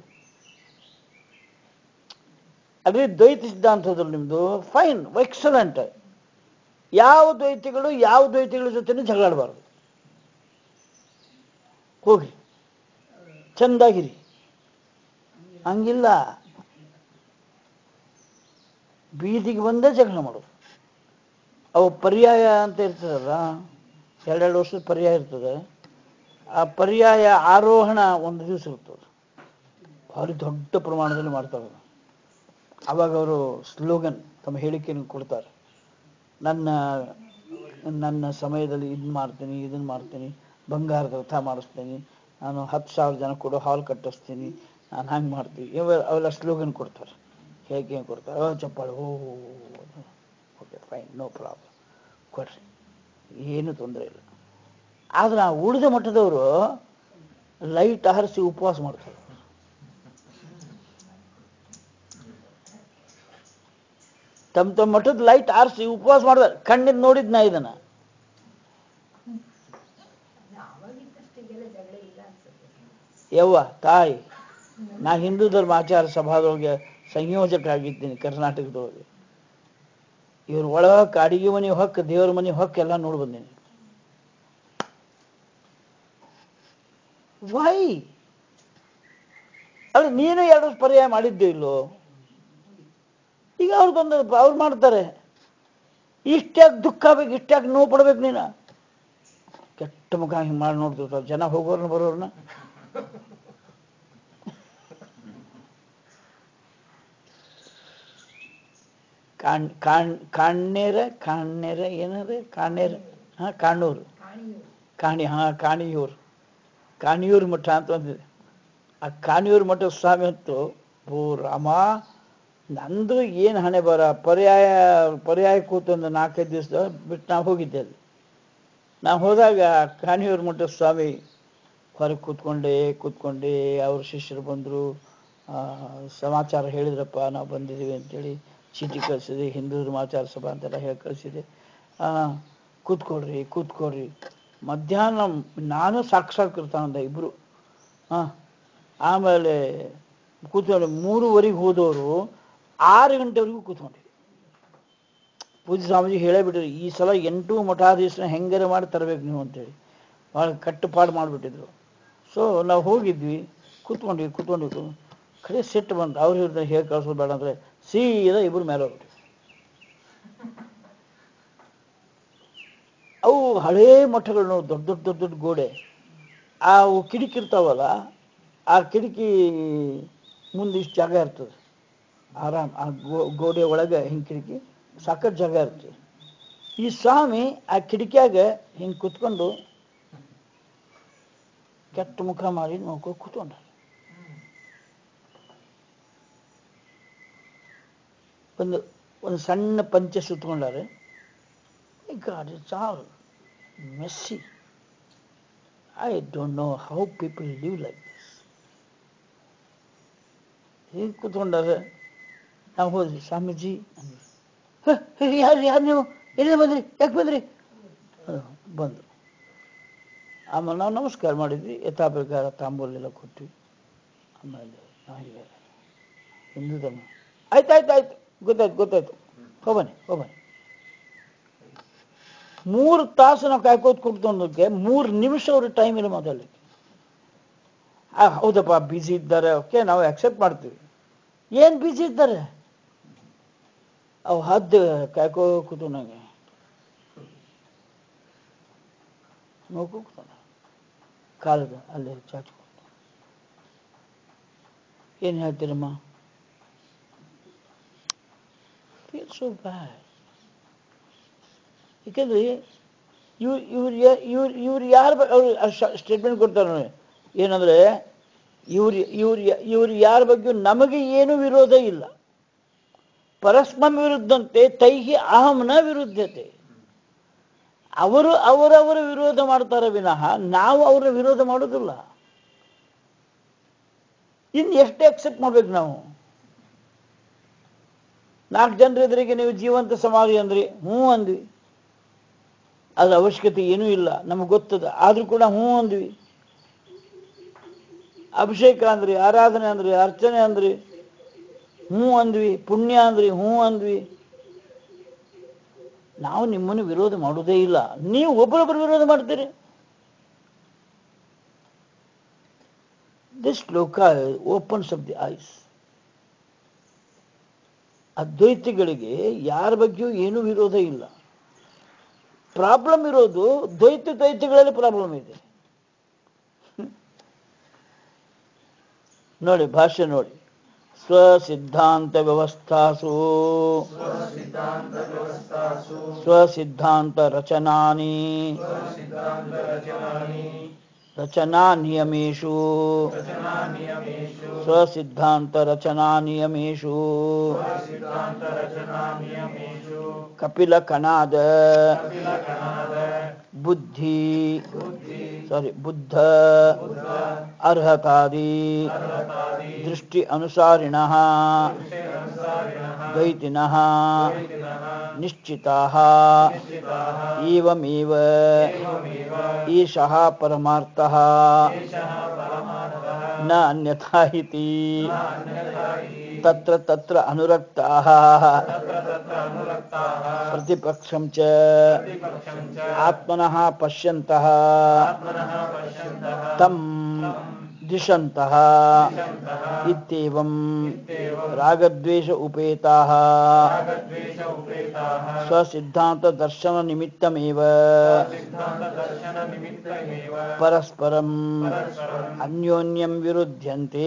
Speaker 1: ಅದೇ ದ್ವೈತ ಸಿದ್ಧಾಂತದಲ್ಲಿ ನಿಮ್ದು ಫೈನ್ ಎಕ್ಸಲೆಂಟ್ ಯಾವ ದ್ವೈತಿಗಳು ಯಾವ ದ್ವೈತಿಗಳ ಜೊತೆ ಜಗಳಾಡಬಾರ್ದು ಹೋಗಿ ಚಂದಾಗಿರಿ ಹಂಗಿಲ್ಲ ಬೀದಿಗೆ ಬಂದೇ ಜಗಳ ಮಾಡೋದು ಅವು ಪರ್ಯಾಯ ಅಂತ ಇರ್ತದಲ್ಲ ಎರಡೆರಡು ವರ್ಷದ ಪರ್ಯಾಯ ಇರ್ತದೆ ಆ ಪರ್ಯಾಯ ಆರೋಹಣ ಒಂದು ದಿವಸ ಇರ್ತದೆ ಭಾರಿ ದೊಡ್ಡ ಪ್ರಮಾಣದಲ್ಲಿ ಮಾಡ್ತಾರೆ ಅವಾಗ ಅವರು ಸ್ಲೋಗನ್ ತಮ್ಮ ಹೇಳಿಕೆಯನ್ನು ಕೊಡ್ತಾರೆ ನನ್ನ ನನ್ನ ಸಮಯದಲ್ಲಿ ಇದನ್ನ ಮಾಡ್ತೀನಿ ಇದನ್ನ ಮಾಡ್ತೀನಿ ಬಂಗಾರದ ರಥ ಮಾಡಿಸ್ತೀನಿ ನಾನು ಹತ್ತು ಸಾವಿರ ಜನ ಕೊಡೋ ಹಾಲ್ ಕಟ್ಟಿಸ್ತೀನಿ ನಾನು ಹಂಗೆ ಮಾಡ್ತೀನಿ ಇವ ಅವೆಲ್ಲ ಸ್ಲೋಗನ್ ಕೊಡ್ತಾರೆ ಹೇಳಿಕೆ ಕೊಡ್ತಾರೆ ಅವ ಚಪ್ಪಾಳೆ oh okay fine no problem ಕೊಡ್ರಿ ಏನು ತೊಂದರೆ ಇಲ್ಲ ಆದ್ರೆ ಆ ಉಳಿದ ಮಠದವರು ಲೈಟ್ ಹರಿಸಿ ಉಪವಾಸ ಮಾಡ್ತಾರೆ ತಮ್ಮ ತಮ್ಮ ಮಠದ ಲೈಟ್ ಆರಿಸಿ ಉಪವಾಸ ಮಾಡಿದಾರೆ ಕಣ್ಣಿದ್ ನೋಡಿದ್ ನಾ ಇದನ್ನ
Speaker 4: ಅವಾಗಿದ್ದಷ್ಟಿಗೆಲ್ಲ ಜಗಳ ಇಲ್ಲ ಅನ್ಸುತ್ತೆ
Speaker 1: ಯವ್ವ ತಾಯಿ ನಾ ಹಿಂದೂ ಧರ್ಮ ಆಚಾರ ಸಭಾದೊಳಗೆ ಸಂಯೋಜಕ ಆಗಿದ್ದೀನಿ ಕರ್ನಾಟಕದೊಳಗೆ ಇವ್ರ ಒಳ ಹೊಕ್ಕ ಅಡಿಗೆ ಮನೆ ಹೊಕ್ಕ ದೇವ್ರ ಮನೆ ಹೊಕ್ಕ ಎಲ್ಲ ನೋಡಿ ಬಂದೀನಿ ವೈ ಅಲ್ಲ ನೀನು ಎರಡು ಪರ್ಯಾಯ ಮಾಡಿದ್ದೆ ಇಲ್ಲೋ ಈಗ ಅವ್ರು ಬಂದ ಅವ್ರು ಮಾಡ್ತಾರೆ ಇಷ್ಟ್ಯಾಕ್ ದುಃಖ ಆಗ್ಬೇಕು ಇಷ್ಟ್ಯಾಕ್ ನೋವು ಪಡ್ಬೇಕು ನೀನು ಕೆಟ್ಟ ಮುಖ ಹಿಂಗೆ ಮಾಡಿ ನೋಡ್ತಿರ್ತಾವ ಜನ ಹೋಗೋರ್ನ ಬರೋರ್ನ ಕಾಣ್ ಕಾಣ್ ಕಾಣ್ಣೇರ ಕಾಣ್ಣೇರ ಏನದ ಕಾಣ್ಣೇರ ಹಾ ಕಾಣೂರು
Speaker 4: ಕಾಣಿಯು
Speaker 1: ಕಾಣಿ ಹಾ ಕಾಣಿಯೂರು ಕಾಣಿಯೂರು ಮಠ ಅಂತ ಒಂದಿದೆ ಆ ಕಾಣಿಯೂರು ಮಠ ಸ್ವಾಮಿ ಹೊತ್ತು ಓ ರಾಮ ನಂದು ಏನು ಹಣೆ ಬರ ಪರ್ಯಾಯ ಪರ್ಯಾಯ ಕೂತೊಂದು ನಾಲ್ಕೈದು ದಿವಸ ಬಿಟ್ಟು ನಾವು ಹೋಗಿದ್ದೆ ಅಲ್ಲಿ ನಾವು ಹೋದಾಗ ಕಾಣಿಯೂರು ಮಠ ಸ್ವಾಮಿ ಹೊರಗೆ ಕೂತ್ಕೊಂಡೆ ಕೂತ್ಕೊಂಡೆ ಅವ್ರ ಶಿಷ್ಯರು ಬಂದರು ಸಮಾಚಾರ ಹೇಳಿದ್ರಪ್ಪ ನಾವು ಬಂದಿದ್ದೀವಿ ಅಂತೇಳಿ ಚೀಟಿ ಕಳಿಸಿದೆ ಹಿಂದೂ ಧರ್ಮಾಚಾರ ಸಭಾ ಅಂತೆಲ್ಲ ಹೇಳಿ ಕಳಿಸಿದೆ ಕೂತ್ಕೊಳ್ರಿ ಕೂತ್ಕೊಳ್ರಿ ಮಧ್ಯಾಹ್ನ ನಾನು ಸಾಕ್ಷಾತ್ಕೃತಾನಂದ ಇಬ್ರು ಹಾಂ ಆಮೇಲೆ ಕೂತ್ಕೊಂಡು ಮೂರುವರೆಗೆ ಹೋದವರು ಆರು ಗಂಟೆವರೆಗೂ ಕೂತ್ಕೊಂಡ್ವಿ ಪೂಜ್ಯ ಸ್ವಾಮೀಜಿ ಹೇಳೇ ಬಿಟ್ಟಿದ್ರು ಈ ಸಲ ಎಂಟು ಮಠಾಧೀಶನ ಹೆಂಗಾರ ಮಾಡಿ ತರಬೇಕು ನೀವು ಅಂತೇಳಿ ಭಾಳ ಕಟ್ಟುಪಾಡು ಮಾಡಿಬಿಟ್ಟಿದ್ರು ಸೊ ನಾವು ಹೋಗಿದ್ವಿ ಕೂತ್ಕೊಂಡ್ವಿ ಕೂತ್ಕೊಂಡ್ವಿ ಖರೆ ಸಿಟ್ಟು ಬಂತು ಅವ್ರು ಇವ್ರನ್ನ ಹೇಗೆ ಕಳ್ಸೋದು ಬೇಡ ಅಂದರೆ ಸೀದಾ ಇಬ್ಬರು ಮೇಲೆ ಹೋಗ್ಬಿಟ್ವಿ ಅವು ಹಳೇ ಮಠಗಳು ನೋಡಿ ದೊಡ್ಡ ದೊಡ್ಡ ದೊಡ್ಡ ದೊಡ್ಡ ಗೋಡೆ ಆ ಅವು ಕಿಟಕಿ ಇರ್ತಾವಲ್ಲ ಆ ಕಿಟಕಿ ಮುಂದೆ ಇಷ್ಟು ಜಾಗ ಇರ್ತದೆ ಆರಾಮ್ ಆ ಗೋ ಗೋಡೆ ಒಳಗೆ ಹಿಂಗೆ ಕಿಟಕಿ ಸಾಕಷ್ಟು ಜಾಗ ಇರ್ತದೆ ಈ ಸ್ವಾಮಿ ಆ ಕಿಟಕಿಯಾಗ ಹಿಂಗೆ ಕುತ್ಕೊಂಡು ಕೆಟ್ಟ ಮುಖ ಮಾಡಿ ನೋಡ್ಕೊ ಕೂತ್ಕೊಂಡ ಒಂದು ಒಂದು ಸಣ್ಣ ಪಂಚೆ ಸುತ್ಕೊಂಡಾರೆ god it's all messy I don't know how people live like this ಹೀಗೆ ಕೂತ್ಕೊಂಡಾರೆ ನಾವು ಹೋದ್ವಿ ಸ್ವಾಮೀಜಿ ಅಂದ್ವಿ ಹ, ಹ, ಯಾರು ಯಾರು ನೀವು ಎಲ್ಲಿಂದ ಬಂದ್ರಿ ಯಾಕೆ ಬಂದ್ರಿ ಅದು ಬಂದು ಆಮೇಲೆ ನಾವು ನಮಸ್ಕಾರ ಮಾಡಿದ್ವಿ ಯಥಾ ಪ್ರಕಾರ ತಾಂಬೂಲೆಲ್ಲ ಕೊಟ್ವಿ ಆಮೇಲೆ ನಾವು ಹೀಗೆ ಹಿಂದೂ ಧರ್ಮ ಆಯ್ತು ಆಯ್ತು ಆಯ್ತು ಗೊತ್ತಾಯ್ತು ಗೊತ್ತಾಯ್ತು ಹೋಗ್ಬನ್ನಿ ಹೋಗ್ಬನ್ನಿ ಮೂರು ತಾಸು ನಾವು ಕಾಯ್ಕೋತ ಕೂತ್ಕೊಂಡಕ್ಕೆ ಮೂರು ನಿಮಿಷ ಅವ್ರ ಟೈಮ್ ಇಲ್ಲ ಮಾತಾಡಲಿಕ್ಕೆ ಆ ಹೌದಪ್ಪ ಬ್ಯುಸಿ ಇದ್ದಾರೆ ಓಕೆ ನಾವು ಅಕ್ಸೆಪ್ಟ್ ಮಾಡ್ತೀವಿ ಏನು ಬ್ಯುಸಿ ಇದ್ದಾರೆ ಅವು ಹದ್ದು ಕಾಯ್ಕೋ ಕೂತ್ಕೊಂಡಂಗೆ ನೋಡ್ಕೊ ಕೂತಾನ ಕಾಲದ ಅಲ್ಲಿ ಚಾಚ್ಕೊಂಡು ಏನು ಹೇಳ್ತೀರಮ್ಮ ಫೀಲ್ ಸೋ ಬ್ಯಾಡ್ ಯಾಕೆಂದ್ರೆ ಇವ್ರು ಇವ್ರು ಇವ್ರು ಇವ್ರು ಯಾರು ಅವ್ರು ಸ್ಟೇಟ್ಮೆಂಟ್ ಕೊಡ್ತಾರೆ ನೋಡಿ ಏನಂದ್ರೆ ಇವ್ರು ಇವ್ರು ಇವ್ರು ಯಾರ ಬಗ್ಗೆ ನಮಗೆ ಏನು ವಿರೋಧ ಇಲ್ಲ ಪರಸ್ಪರ ವಿರುದ್ಧಂತೆ ತೈಹಿ ಅಹಂನ ವಿರುದ್ಧತೆ ಅವರು ಅವರವರ ವಿರೋಧ ಮಾಡ್ತಾರೆ ವಿನಃ ನಾವು ಅವರ ವಿರೋಧ ಮಾಡೋದಿಲ್ಲ ಇನ್ನು ಎಷ್ಟು ಅಕ್ಸೆಪ್ಟ್ ಮಾಡ್ಬೇಕು ನಾವು ನಾಲ್ಕು ಜನರ ಎದುರಿಗೆ ನೀವು ಜೀವಂತ ಸಮಾಧಿ ಅಂದ್ರಿ ಹ್ಞೂ ಅಂದ್ವಿ ಅದ್ರ ಅವಶ್ಯಕತೆ ಏನೂ ಇಲ್ಲ ನಮಗೆ ಗೊತ್ತದ ಆದ್ರೂ ಕೂಡ ಹ್ಞೂ ಅಂದ್ವಿ ಅಭಿಷೇಕ ಅಂದ್ರಿ ಆರಾಧನೆ ಅಂದ್ರಿ ಅರ್ಚನೆ ಅಂದ್ರಿ ಹ್ಞೂ ಅಂದ್ವಿ ಪುಣ್ಯ ಅಂದ್ರಿ ಹ್ಞೂ ಅಂದ್ವಿ ನಾವು ನಿಮ್ಮನ್ನು ವಿರೋಧ ಮಾಡೋದೇ ಇಲ್ಲ ನೀವು ಒಬ್ಬರೊಬ್ಬರು ವಿರೋಧ ಮಾಡ್ತೀರಿ ದಿಸ್ ಶ್ಲೋಕ ಓಪನ್ಸ್ ಆಫ್ ದಿ ಐಸ್ ಅದ್ವೈತಿಗಳಿಗೆ ಯಾರ ಬಗ್ಗೆಯೂ ಏನೂ ವಿರೋಧ ಇಲ್ಲ ಪ್ರಾಬ್ಲಮ್ ಇರೋದು ದ್ವೈತ ದ್ವೈತಿಗಳಲ್ಲಿ ಪ್ರಾಬ್ಲಮ್ ಇದೆ ನೋಡಿ ಭಾಷೆ ನೋಡಿ ಸ್ವಸಿದ್ಧಾಂತ ವ್ಯವಸ್ಥಾಸು ಸ್ವಸಿದ್ಧಾಂತ ರಚನಾನಿ ರಚನಾ ನಿಯಮೇಶು ಸ್ವಸಿದ್ಧಾಂತ ರಚನಾ ನಿಯಮೇಶು ಕಪಿಲ ಕಣಾದ ಬುದ್ಧಿ ಸಾರಿ ಬುದ್ಧ ಅರ್ಹತಾದಿ ದೃಷ್ಟಿ ಅನುಸಾರಿಣಃ ದ್ವೈತಿನಃ ನಿಶ್ಚಿತಾಃ ಏವಮೇವ ಈಶಃ ಪರಮಾರ್ಥಃ ನ ಅನ್ಯಥಾ ಇತಿ ತತ್ರ ತತ್ರ ಅನುರಕ್ತಾಃ ಪ್ರತಿಪಕ್ಷಂ ಚ ಆತ್ಮನಃ ಪಶ್ಯಂತಃ ತಂ ದಿಶಂತಃ ಇತ್ಯೇವಂ ರಾಗದ್ವೇಷ ಉಪೇತಾಃ ಸ್ವಸಿದ್ಧಾಂತ ದರ್ಶನ ನಿಮಿತ್ತಮೇವ ಪರಸ್ಪರಂ ಅನ್ಯೋನ್ಯಂ ವಿರುದ್ಧಂತೆ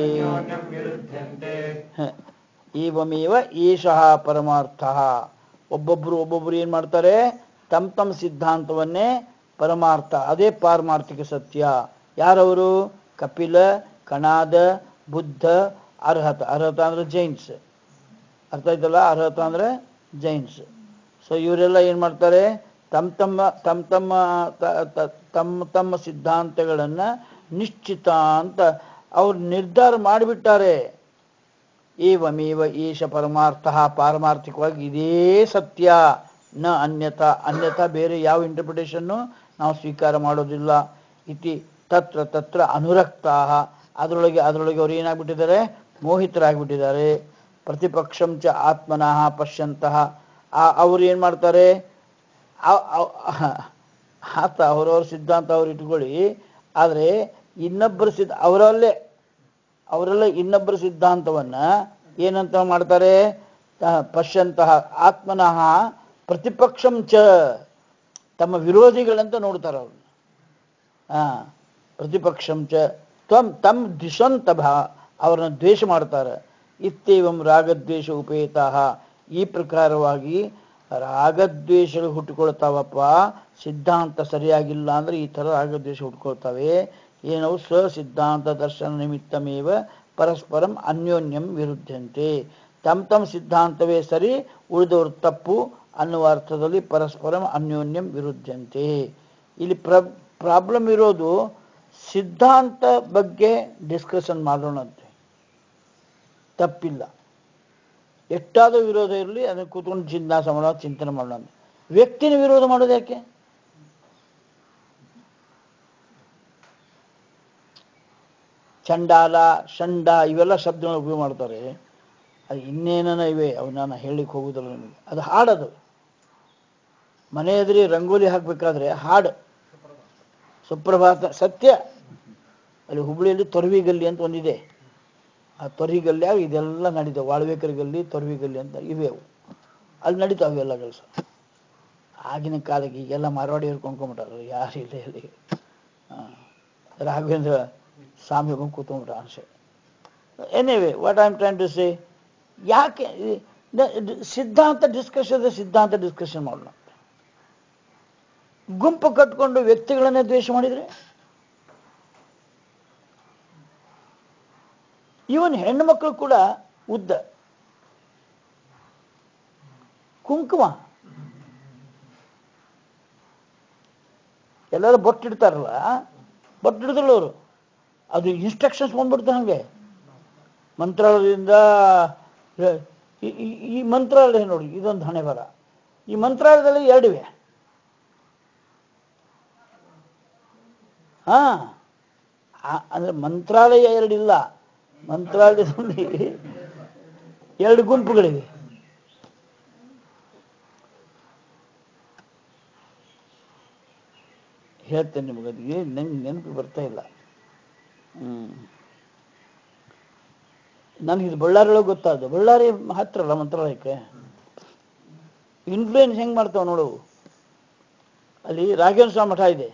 Speaker 1: ಹ. ಏವಮೇವ ಏಷಃ ಪರಮಾರ್ಥ ಒಬ್ಬೊಬ್ರು ಒಬ್ಬೊಬ್ರು ಏನ್ ಮಾಡ್ತಾರೆ ತಮ್ಮ ತಮ್ಮ ಸಿದ್ಧಾಂತವನ್ನೇ ಪರಮಾರ್ಥ ಅದೇ ಪಾರಮಾರ್ಥಿಕ ಸತ್ಯ ಯಾರವರು ಕಪಿಲ ಕಣಾದ ಬುದ್ಧ ಅರ್ಹತ ಅರ್ಹತ ಅಂದ್ರೆ ಜೈನ್ಸ್ ಅರ್ಥ ಆಯ್ತಲ್ಲ ಅರ್ಹತ ಅಂದ್ರೆ ಜೈನ್ಸ್ ಸೊ ಇವರೆಲ್ಲ ಏನ್ ಮಾಡ್ತಾರೆ ತಮ್ಮ ತಮ್ಮ ತಮ್ಮ ತಮ್ಮ ತ- ತ- ತಮ್ಮ ತಮ್ಮ ಸಿದ್ಧಾಂತಗಳನ್ನ ನಿಶ್ಚಿತ ಅಂತ ಅವ್ರು ನಿರ್ಧಾರ ಮಾಡಿಬಿಟ್ಟಾರೆ ಏವಮೇವ ಏಷ ಪರಮಾರ್ಥ ಪಾರಮಾರ್ಥಿಕವಾಗಿ ಇದೇ ಸತ್ಯ ನ ಅನ್ಯತಾ ಅನ್ಯತಾ ಬೇರೆ ಯಾವ ಇಂಟರ್ಪ್ರಿಟೇಷನ್ನು ನಾವು ಸ್ವೀಕಾರ ಮಾಡೋದಿಲ್ಲ ಇತಿ ತತ್ರ ತತ್ರ ಅನುರಕ್ತಾ ಅದರೊಳಗೆ ಅದರೊಳಗೆ ಅವ್ರು ಏನಾಗ್ಬಿಟ್ಟಿದ್ದಾರೆ ಮೋಹಿತರಾಗ್ಬಿಟ್ಟಿದ್ದಾರೆ ಪ್ರತಿಪಕ್ಷಂ ಚ ಆತ್ಮನಃ ಪಶ್ಯಂತಹ ಆ- ಅವ್ರು ಏನು ಮಾಡ್ತಾರೆ ಅವ್- ಅವ್- ಆತ ಅವರವ್ರ ಸಿದ್ಧಾಂತ ಅವ್ರು ಇಟ್ಕೊಳ್ಳಿ ಆದರೆ ಇನ್ನೊಬ್ಬರ ಸಿದ್ಧ ಅವರಲ್ಲೇ ಅವರೆಲ್ಲ ಇನ್ನೊಬ್ಬರ ಸಿದ್ಧಾಂತವನ್ನ ಏನಂತ ಮಾಡ್ತಾರೆ ಆ, ಪಶ್ಯಂತಹ ಆತ್ಮನಃ ಪ್ರತಿಪಕ್ಷಂ ಚ ತಮ್ಮ ವಿರೋಧಿಗಳಂತ ನೋಡ್ತಾರೆ ಅವ್ರು ಆ ಪ್ರತಿಪಕ್ಷಂ ಚ ತ್ವಂ ತಮ್ ದಿಶಂತ ಭಾ ಅವ್ರನ್ನ ದ್ವೇಷ ಮಾಡ್ತಾರೆ ಇತ್ತೇವಂ ರಾಗದ್ವೇಷ ಉಪೇತಃ ಈ ಪ್ರಕಾರವಾಗಿ ರಾಗದ್ವೇಷಗಳು ಹುಟ್ಟುಕೊಳ್ತಾವಪ್ಪ ಸಿದ್ಧಾಂತ ಸರಿಯಾಗಿಲ್ಲ ಅಂದ್ರೆ ಈ ಥರ ರಾಗದ್ವೇಷ ಹುಟ್ಕೊಳ್ತವೆ ಏನವು ಸ್ವಸಿದ್ಧಾಂತ ದರ್ಶನ ನಿಮಿತ್ತಮೇವ ಪರಸ್ಪರಂ ಅನ್ಯೋನ್ಯಂ ವಿರುದ್ಧಂತೆ ತಮ್ಮ ತಮ್ಮ ಸಿದ್ಧಾಂತವೇ ಸರಿ ಉಳಿದವರು ತಪ್ಪು ಅನ್ನುವ ಅರ್ಥದಲ್ಲಿ ಪರಸ್ಪರಂ ಅನ್ಯೋನ್ಯಂ ವಿರುದ್ಧಂತೆ ಇಲ್ಲಿ ಪ್ರ ಪ್ರಾಬ್ಲಮ್ ಇರೋದು ಸಿದ್ಧಾಂತ ಬಗ್ಗೆ ಡಿಸ್ಕಷನ್ ಮಾಡೋಣಂತೆ ತಪ್ಪಿಲ್ಲ ಎಷ್ಟಾದ ವಿರೋಧ ಇರಲಿ ಅದನ್ನು ಕೂತ್ಕೊಂಡು ಚಿಂತಾಸ ಮಾಡೋಣ ಚಿಂತನೆ ಮಾಡೋಣ ವ್ಯಕ್ತಿನ ವಿರೋಧ ಮಾಡೋದು ಯಾಕೆ ಚಂಡಾಲ ಶಂಡ ಇವೆಲ್ಲ ಶಬ್ದಗಳನ್ನ ಉಪಯೋಗ ಮಾಡ್ತಾರೆ ಅದು ಇನ್ನೇನ ಇವೆ ಅವನ್ನ ಹೇಳಿಕ್ ಹೋಗುದಿಲ್ಲ ನಿಮಗೆ ಅದು ಹಾಡದು ಮನೆ ಎದುರಿ ರಂಗೋಲಿ ಹಾಕ್ಬೇಕಾದ್ರೆ ಹಾಡು ಸುಪ್ರಭಾತ ಸತ್ಯ ಅಲ್ಲಿ ಹುಬ್ಳಿಯಲ್ಲಿ ತೊರವಿ ಗಲ್ಲಿ ಅಂತ ಒಂದಿದೆ ಆ ತೊರವಿ ಗಲ್ಲಿಯಾಗ ಇದೆಲ್ಲ ನಡೀತಾವೆ ವಾಳ್ವೇಕರ್ ಗಲ್ಲಿ ತೊರವಿ ಗಲ್ಲಿ ಅಂತ ಇವೆ ಅವು ಅಲ್ಲಿ ನಡೀತಾವೆ ಎಲ್ಲ ಕೆಲಸ ಆಗಿನ ಕಾಲಕ್ಕೆ ಈಗೆಲ್ಲ ಮಾರವಾಡಿಯವ್ರು ಕೊಂಡ್ಕೊಂಬಿಟ್ಟಾರ ಯಾರು ಇಲ್ಲ ಇಲ್ಲಿ ಆ, ರಾಘವೇಂದ್ರ ಸ್ವಾಮಿ ಬಂದು ಕೂತ್ಕೊಂಡ್ಬಿಟ್ಟ ಅನ್ಸೆ anyway what I am trying to say ಯಾಕೆ ಈ- ದ- ದ- ಸಿದ್ಧಾಂತ ಡಿಸ್ಕಷನ್ ಸಿದ್ಧಾಂತ ಡಿಸ್ಕಷನ್ ಮಾಡೋಣ ಗುಂಪು ಕಟ್ಕೊಂಡು ವ್ಯಕ್ತಿಗಳನ್ನೇ ದ್ವೇಷ ಮಾಡಿದ್ರೆ ಇವನ್ ಹೆಣ್ಣು ಮಕ್ಕಳು ಕೂಡ ಉದ್ದ ಕುಂಕುಮ ಎಲ್ಲರೂ ಬೊಟ್ಟಿಡ್ತಾರಲ್ಲ ಬೊಟ್ಟಿಡ್ದಲ್ಲ ಅವರು ಅದು ಇನ್ಸ್ಟ್ರಕ್ಷನ್ಸ್ ಬಂದ್ಬಿಡ್ತಾರೆ ಹಂಗೆ ಮಂತ್ರಾಲಯದಿಂದ ಈ- ಈ- ಈ ಮಂತ್ರಾಲಯ ನೋಡಿ ಇದೊಂದು ಹಣೆ ಬರ ಈ ಮಂತ್ರಾಲಯದಲ್ಲಿ ಎರಡಿವೆ ಹಾ ಆ- ಅಂದ್ರೆ ಮಂತ್ರಾಲಯ ಎರಡಿಲ್ಲ ಮಂತ್ರಾಲಯದಲ್ಲಿ ಎರಡು ಗುಂಪುಗಳಿವೆ ಹೇಳ್ತೇನೆ ನಿಮಗೆ ಅದು ಏನು ನಂಗೆ ನೆನಪು ಬರ್ತಾ ಇಲ್ಲ ಹ್ಮ್ ನನಗೆ ಇದು ಬಳ್ಳಾರಿ ಒಳಗೆ ಗೊತ್ತಾದ್ದು ಬಳ್ಳಾರಿ ಹತ್ರ ಅಲ್ಲ ಮಂತ್ರಾಲಯಕ್ಕೆ ಇನ್ಫ್ಲೂಯೆನ್ಸ್ ಹೆಂಗ್ ಮಾಡ್ತಾವ ನೋಡು ಅಲ್ಲಿ ರಾಘವೇಂದ್ರ ಸ್ವಾಮಿ ಮಠ ಇದೆ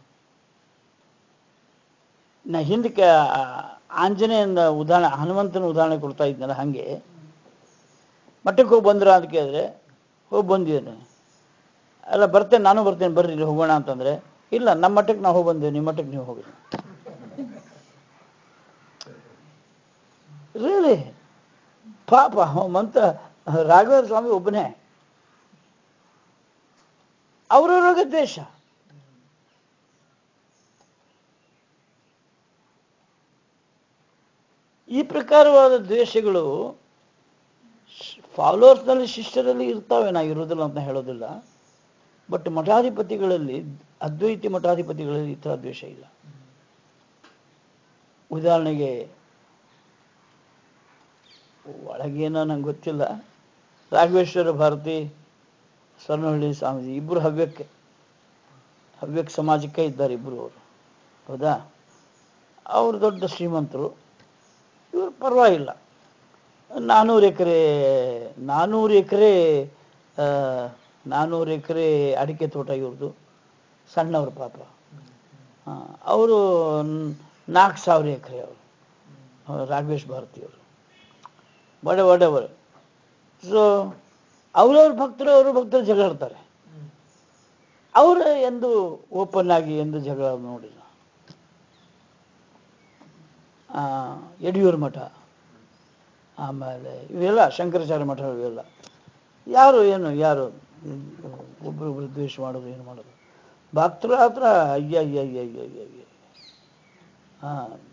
Speaker 1: ನಾ ಹಿಂದಕ್ಕೆ ಆ ಆಂಜನೇಯನ ಉದಾಹರಣೆ ಹನುಮಂತನ ಉದಾಹರಣೆ ಕೊಡ್ತಾ ಇದ್ನಲ್ಲ ಹಾಗೆ ಮಠಕ್ಕೆ ಹೋಗಿ ಬಂದ್ರ ಅಂತ ಕೇಳಿದ್ರೆ ಹೋಗಿ ಬಂದಿದ್ದೇನೆ ಅಲ್ಲ ಬರ್ತೇನೆ ನಾನು ಬರ್ತೇನೆ ಬರ್ರಿ ಇಲ್ಲಿ ಹೋಗೋಣ ಅಂತಂದ್ರೆ ಇಲ್ಲ ನಮ್ಮ ಮಠಕ್ಕೆ ನಾವು ಹೋಗಿ ಬಂದೇವೆ ನಿಮ್ಮ ಮಠಕ್ಕೆ ನೀವು ಹೋಗಿ ರಿಯಲಿ ಪಾಪ ಅವ ಮಂತ್ರ ರಾಘವೇಂದ್ರ ಸ್ವಾಮಿ ಒಬ್ಬನೇ ಅವರವ್ರಿಗೆ ದ್ವೇಷ ಈ ಪ್ರಕಾರವಾದ ದ್ವೇಷಗಳು ಫಾಲೋವರ್ಸ್ನಲ್ಲಿ ಶಿಷ್ಯರಲ್ಲಿ ಇರ್ತಾವೆ ನಾ ಇರೋದಿಲ್ಲ ಅಂತ ಹೇಳೋದಿಲ್ಲ ಬಟ್ ಮಠಾಧಿಪತಿಗಳಲ್ಲಿ ಅದ್ವೈತಿ ಮಠಾಧಿಪತಿಗಳಲ್ಲಿ ಈ ಥರ ದ್ವೇಷ ಇಲ್ಲ ಉದಾಹರಣೆಗೆ ಒಳಗೇನೋ ನಂಗೆ ಗೊತ್ತಿಲ್ಲ ರಾಘವೇಶ್ವರ ಭಾರತಿ ಸ್ವರ್ಣಹಳ್ಳಿ ಸ್ವಾಮೀಜಿ ಇಬ್ಬರು ಹವ್ಯಕ್ಕೆ ಹವ್ಯಕ ಸಮಾಜಕ್ಕೆ ಇದ್ದಾರೆ ಇಬ್ಬರು ಅವರು ಹೌದಾ ಅವರು ದೊಡ್ಡ ಶ್ರೀಮಂತರು ಇವರು ಪರವಾಗಿಲ್ಲ ನಾನ್ನೂರು ಎಕರೆ ನಾನ್ನೂರು ಎಕರೆ ನಾನ್ನೂರು ಎಕರೆ ಅಡಿಕೆ ತೋಟ ಇವ್ರದ್ದು ಸಣ್ಣವರು ಪಾಪ ಅವರು ನಾಲ್ಕು ಸಾವಿರ ಎಕರೆ ಅವರು ರಾಘವೇಶ್ ಭಾರತಿಯವರು ಬಡ ಬಡವರು ಸೊ ಅವ್ರವ್ರ ಭಕ್ತರು ಅವ್ರ ಭಕ್ತರು ಜಗಳಾಡ್ತಾರೆ ಅವರು ಎಂದು ಓಪನ್ ಆಗಿ ಎಂದು ಜಗಳ ನೋಡಿಲ್ಲ ಆ, ಯಡಿಯೂರು ಮಠ ಆಮೇಲೆ ಇವೆಲ್ಲ ಶಂಕರಾಚಾರ್ಯ ಮಠ ಇವೆಲ್ಲ ಯಾರು ಏನು ಯಾರು ಒಬ್ರೊಬ್ರು ದ್ವೇಷ ಮಾಡೋದು ಏನು ಮಾಡೋದು ಭಕ್ತರು ಹತ್ರ ಅಯ್ಯ ಅಯ್ಯ ಅಯ್ಯ ಅಯ್ಯ ಅಯ್ಯ ಅಯ್ಯ ಹಾ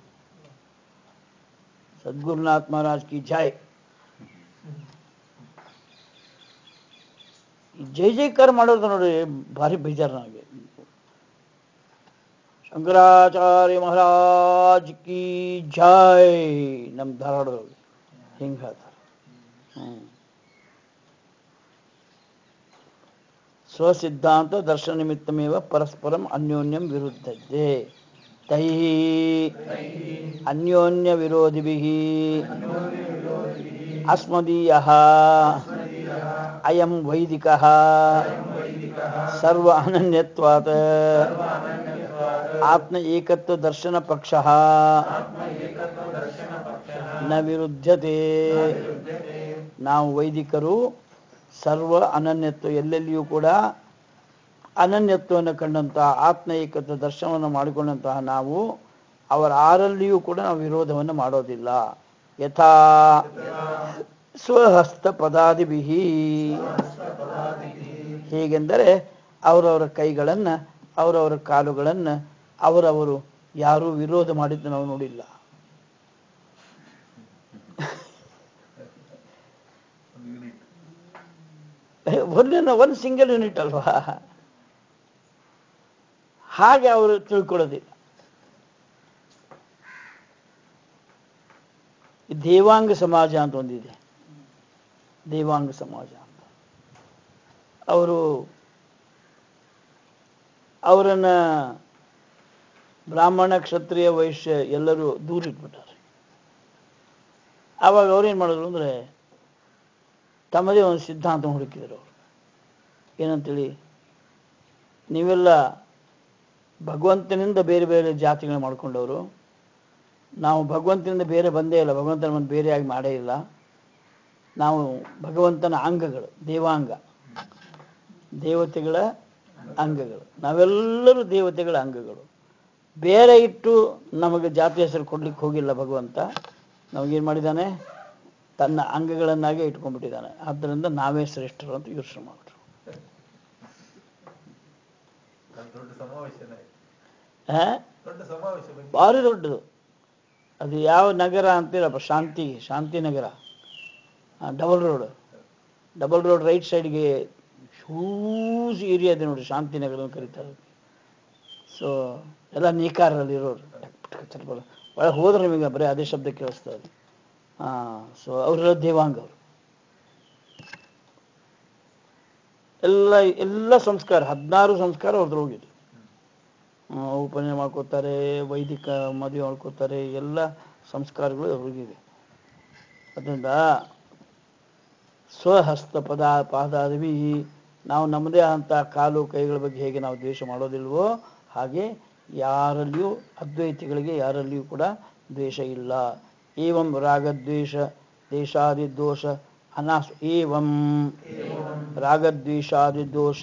Speaker 1: ಸದ್ಗುರುನಾಥ್ ಮಹಾರಾಜ್ ಕಿ ಜೈ ಈ ಜೈ ಜೈಕಾರ ಮಾಡೋದು ನೋಡಿ ಭಾರಿ ಬೇಜಾರು ನನಗೆ ಶಂಕರಾಚಾರ್ಯ ಮಹಾರಾಜ್ ಕಿ ಜೈ ನಮ್ಮ ಧಾರವಾಡದೊಳಗೆ ಹಿಂಗೆ ಹೇಳ್ತಾರೆ ಹ್ಮ್ ಸ್ವಸಿದ್ಧಾಂತ ದರ್ಶನ ನಿಮಿತ್ತಮೇವ ಪರಸ್ಪರಂ ಅನ್ಯೋನ್ಯಂ ವಿರುದ್ಧತೆ ತೈ ಅನ್ಯೋನ್ಯ ವಿರೋಧಿಭಿ ಅಸ್ಮದೀಯ ಅಯಂ ವೈದಿಕ ಸರ್ವ ಅನನ್ಯತ್ವಾತ್ ಆತ್ಮ ಏಕತ್ವ ದರ್ಶನ ಪಕ್ಷ ನ ವಿರುದ್ಧತೆ ನಾವು ವೈದಿಕರು ಸರ್ವ ಅನನ್ಯತ್ವ ಎಲ್ಲೆಲ್ಲಿಯೂ ಕೂಡ ಅನನ್ಯತ್ವವನ್ನು ಕಂಡಂಥ ಆತ್ಮ ಏಕತ್ವ ದರ್ಶನವನ್ನು ಮಾಡಿಕೊಂಡಂತಹ ನಾವು ಅವರ ಆರಲ್ಲಿಯೂ ಕೂಡ ನಾವು ವಿರೋಧವನ್ನು ಮಾಡೋದಿಲ್ಲ ಯಥಾ ಸ್ವಹಸ್ತ ಪದಾದಿಭಿ ಹೇಗೆಂದರೆ ಅವರವರ ಕೈಗಳನ್ನು ಅವರವರ ಕಾಲುಗಳನ್ನು ಅವರವರು ಯಾರೂ ವಿರೋಧ ಮಾಡಿದ್ದು ನಾವು ನೋಡಿಲ್ಲ
Speaker 3: ಒಂದು ಯೂನಿಟ್
Speaker 1: ಒಂದೇನ ಒಂದು ಸಿಂಗಲ್ ಯೂನಿಟ್ ಅಲ್ವಾ ಹಾಗೆ ಅವರು ತಿಳ್ಕೊಳ್ಳೋದಿಲ್ಲ ದೇವಾಂಗ ಸಮಾಜ ಅಂತ ಒಂದಿದೆ ದೇವಾಂಗ ಸಮಾಜ ಅಂತ ಅವರು ಅವರನ್ನ ಬ್ರಾಹ್ಮಣ ಕ್ಷತ್ರಿಯ ವೈಶ್ಯ ಎಲ್ಲರೂ ದೂರ ಇಟ್ಬಿಟ್ಟಾರೆ ಆವಾಗ ಅವ್ರೇನು ಮಾಡಿದ್ರು ಅಂದರೆ ತಮ್ಮದೇ ಒಂದು ಸಿದ್ಧಾಂತ ಹುಡುಕಿದರು ಅವರು ಏನಂತೇಳಿ ನೀವೆಲ್ಲ ಭಗವಂತನಿಂದ ಬೇರೆ ಬೇರೆ ಜಾತಿಗಳನ್ನ ಮಾಡ್ಕೊಂಡವರು ನಾವು ಭಗವಂತನಿಂದ ಬೇರೆ ಬಂದೇ ಇಲ್ಲ ಭಗವಂತನ ಒಂದು ಬೇರೆಯಾಗಿ ಮಾಡೇ ಇಲ್ಲ ನಾವು ಭಗವಂತನ ಅಂಗಗಳು ದೇವಾಂಗ ದೇವತೆಗಳ ಅಂಗಗಳು ನಾವೆಲ್ಲರೂ ದೇವತೆಗಳ ಅಂಗಗಳು ಬೇರೆ ಇಟ್ಟು ನಮಗೆ ಜಾತಿ ಹೆಸರು ಕೊಡ್ಲಿಕ್ಕೆ ಹೋಗಿಲ್ಲ ಭಗವಂತ ನಮಗೇನು ಮಾಡಿದ್ದಾನೆ ತನ್ನ ಅಂಗಗಳನ್ನಾಗೆ ಇಟ್ಕೊಂಡ್ಬಿಟ್ಟಿದ್ದಾನೆ ಆದ್ದರಿಂದ ನಾವೇ ಶ್ರೇಷ್ಠರು ಅಂತ ಯೋಚನೆ ಮಾಡಿದ್ರು
Speaker 3: ಅದು ದೊಡ್ಡ ಸಮಾವೇಶನೇ
Speaker 1: ಆ?
Speaker 3: ದೊಡ್ಡ ಸಮಾವೇಶ ಬಂದಿದೆ.
Speaker 1: ಭಾರಿ ದೊಡ್ಡದು ಅದು ಯಾವ ನಗರ ಅಂತೀರಪ್ಪ Shanti Shanti Nagar double road double road right ಸೈಡ್ಗೆ ಹ್ಯೂಜ್ ಏರಿಯಾ ಇದೆ ನೋಡಿ ಶಾಂತಿ ನಗರ ಅಂತ ಕರೀತಾರೆ ಸೊ ಎಲ್ಲ ನೇಕಾರರಲ್ಲಿ ಇರೋರು ಒಳಗೆ ಹೋದ್ರೆ ನಿಮಗೆ ಬರೀ ಅದೇ ಶಬ್ದ ಕೇಳಿಸ್ತದೆ ಹಾಂ ಸೊ ಅವರೆಲ್ಲ ದೇವಾಂಗ ಅವರು ಎಲ್ಲ ಎಲ್ಲ ಸಂಸ್ಕಾರ ಹದಿನಾರು ಸಂಸ್ಕಾರ ಅವ್ರದ್ದು ಹೋಗಿದೆ ಉಪನಯ ಮಾಡ್ಕೋತಾರೆ ವೈದಿಕ ಮದುವೆ ಮಾಡ್ಕೋತಾರೆ ಎಲ್ಲ ಸಂಸ್ಕಾರಗಳು ಅವ್ರಿಗಿವೆ ಅದರಿಂದ ಸ್ವಹಸ್ತ ಪದ ಪಾದಾದವಿ ನಾವು ನಮ್ಮದೇ ಅಂತ ಕಾಲು ಕೈಗಳ ಬಗ್ಗೆ ಹೇಗೆ ನಾವು ದ್ವೇಷ ಮಾಡೋದಿಲ್ವೋ ಹಾಗೆ ಯಾರಲ್ಲಿಯೂ ಅದ್ವೈತಿಗಳಿಗೆ ಯಾರಲ್ಲಿಯೂ ಕೂಡ ದ್ವೇಷ ಇಲ್ಲ ಏವಂ ರಾಗದ್ವೇಷ ದೇಶಾದಿ ದೋಷ ಅನಾಸ್ ಏವಂ ರಾಗದ್ವೇಷಾದಿ ದೋಷ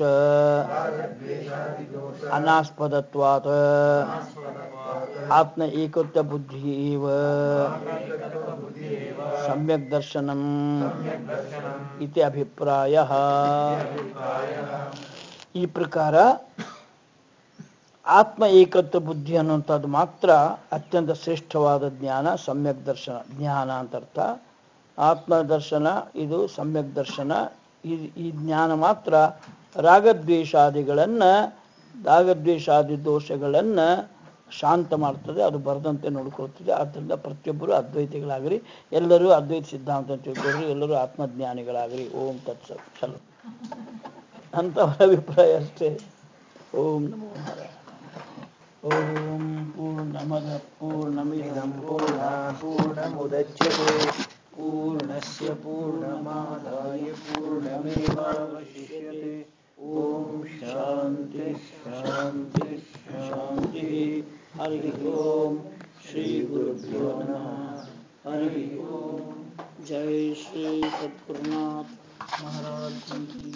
Speaker 1: ಅನಾಸ್ಪದತ್ವಾತ್ ಆತ್ಮ ಏಕತ್ವ ಬುದ್ಧಿ ಏವ ಸಮ್ಯಕ್ ದರ್ಶನಂ ಇತಿ ಅಭಿಪ್ರಾಯ ಈ ಪ್ರಕಾರ ಆತ್ಮ ಏಕತ್ವ ಬುದ್ಧಿ ಅನ್ನುವಂಥದ್ದು ಮಾತ್ರ ಅತ್ಯಂತ ಶ್ರೇಷ್ಠವಾದ ಜ್ಞಾನ ಸಮ್ಯಕ್ ದರ್ಶನ ಜ್ಞಾನ ಅಂತ ಅರ್ಥ ಆತ್ಮ ದರ್ಶನ ಇದು ಸಮ್ಯಕ್ ದರ್ಶನ ಈ ಈ ಜ್ಞಾನ ಮಾತ್ರ ರಾಗದ್ವೇಷಾದಿಗಳನ್ನು ರಾಗದ್ವೇಷಾದಿ ದೋಷಗಳನ್ನು ಶಾಂತ ಮಾಡ್ತದೆ ಅದು ಬರದಂತೆ ನೋಡ್ಕೊಳ್ತದೆ ಆದ್ದರಿಂದ ಪ್ರತಿಯೊಬ್ಬರು ಅದ್ವೈತಿಗಳಾಗಲಿ ಎಲ್ಲರೂ ಅದ್ವೈತ ಸಿದ್ಧಾಂತ ಅಂತ ತಿಳ್ಕೊಳ್ರಿ ಎಲ್ಲರೂ ಆತ್ಮಜ್ಞಾನಿಗಳಾಗಲಿ ಓಂ ತತ್ಸ ಚಲೋ ಅಂತವರ ಅಭಿಪ್ರಾಯ ಅಷ್ಟೇ ಓಂ ನಮೋ ನಾರಾಯಣ ಓಂ ಪೂರ್ಣಮದ ಪೂರ್ಣಮಿದಂ ಪೂರ್ಣ ಪೂರ್ಣಮುದಚ್ಯತೆ ಪೂರ್ಣಸ್ಯ ಪೂರ್ಣಮಾದಾಯ ಪೂರ್ಣಮೇವಾವಶಿಷ್ಯತೆ ಓಂ ಶಾಂತಿ ಶಾಂತಿ ಶಾಂತಿ ಹರಿ ಓಂ ಶ್ರೀ ಗುರುಭ್ಯೋ ನಮಃ ಹರಿ ಓಂ ಜೈ ಶ್ರೀ ಸದ್ಗುರುನಾಥ ಮಹಾರಾಜ್ ಕಿ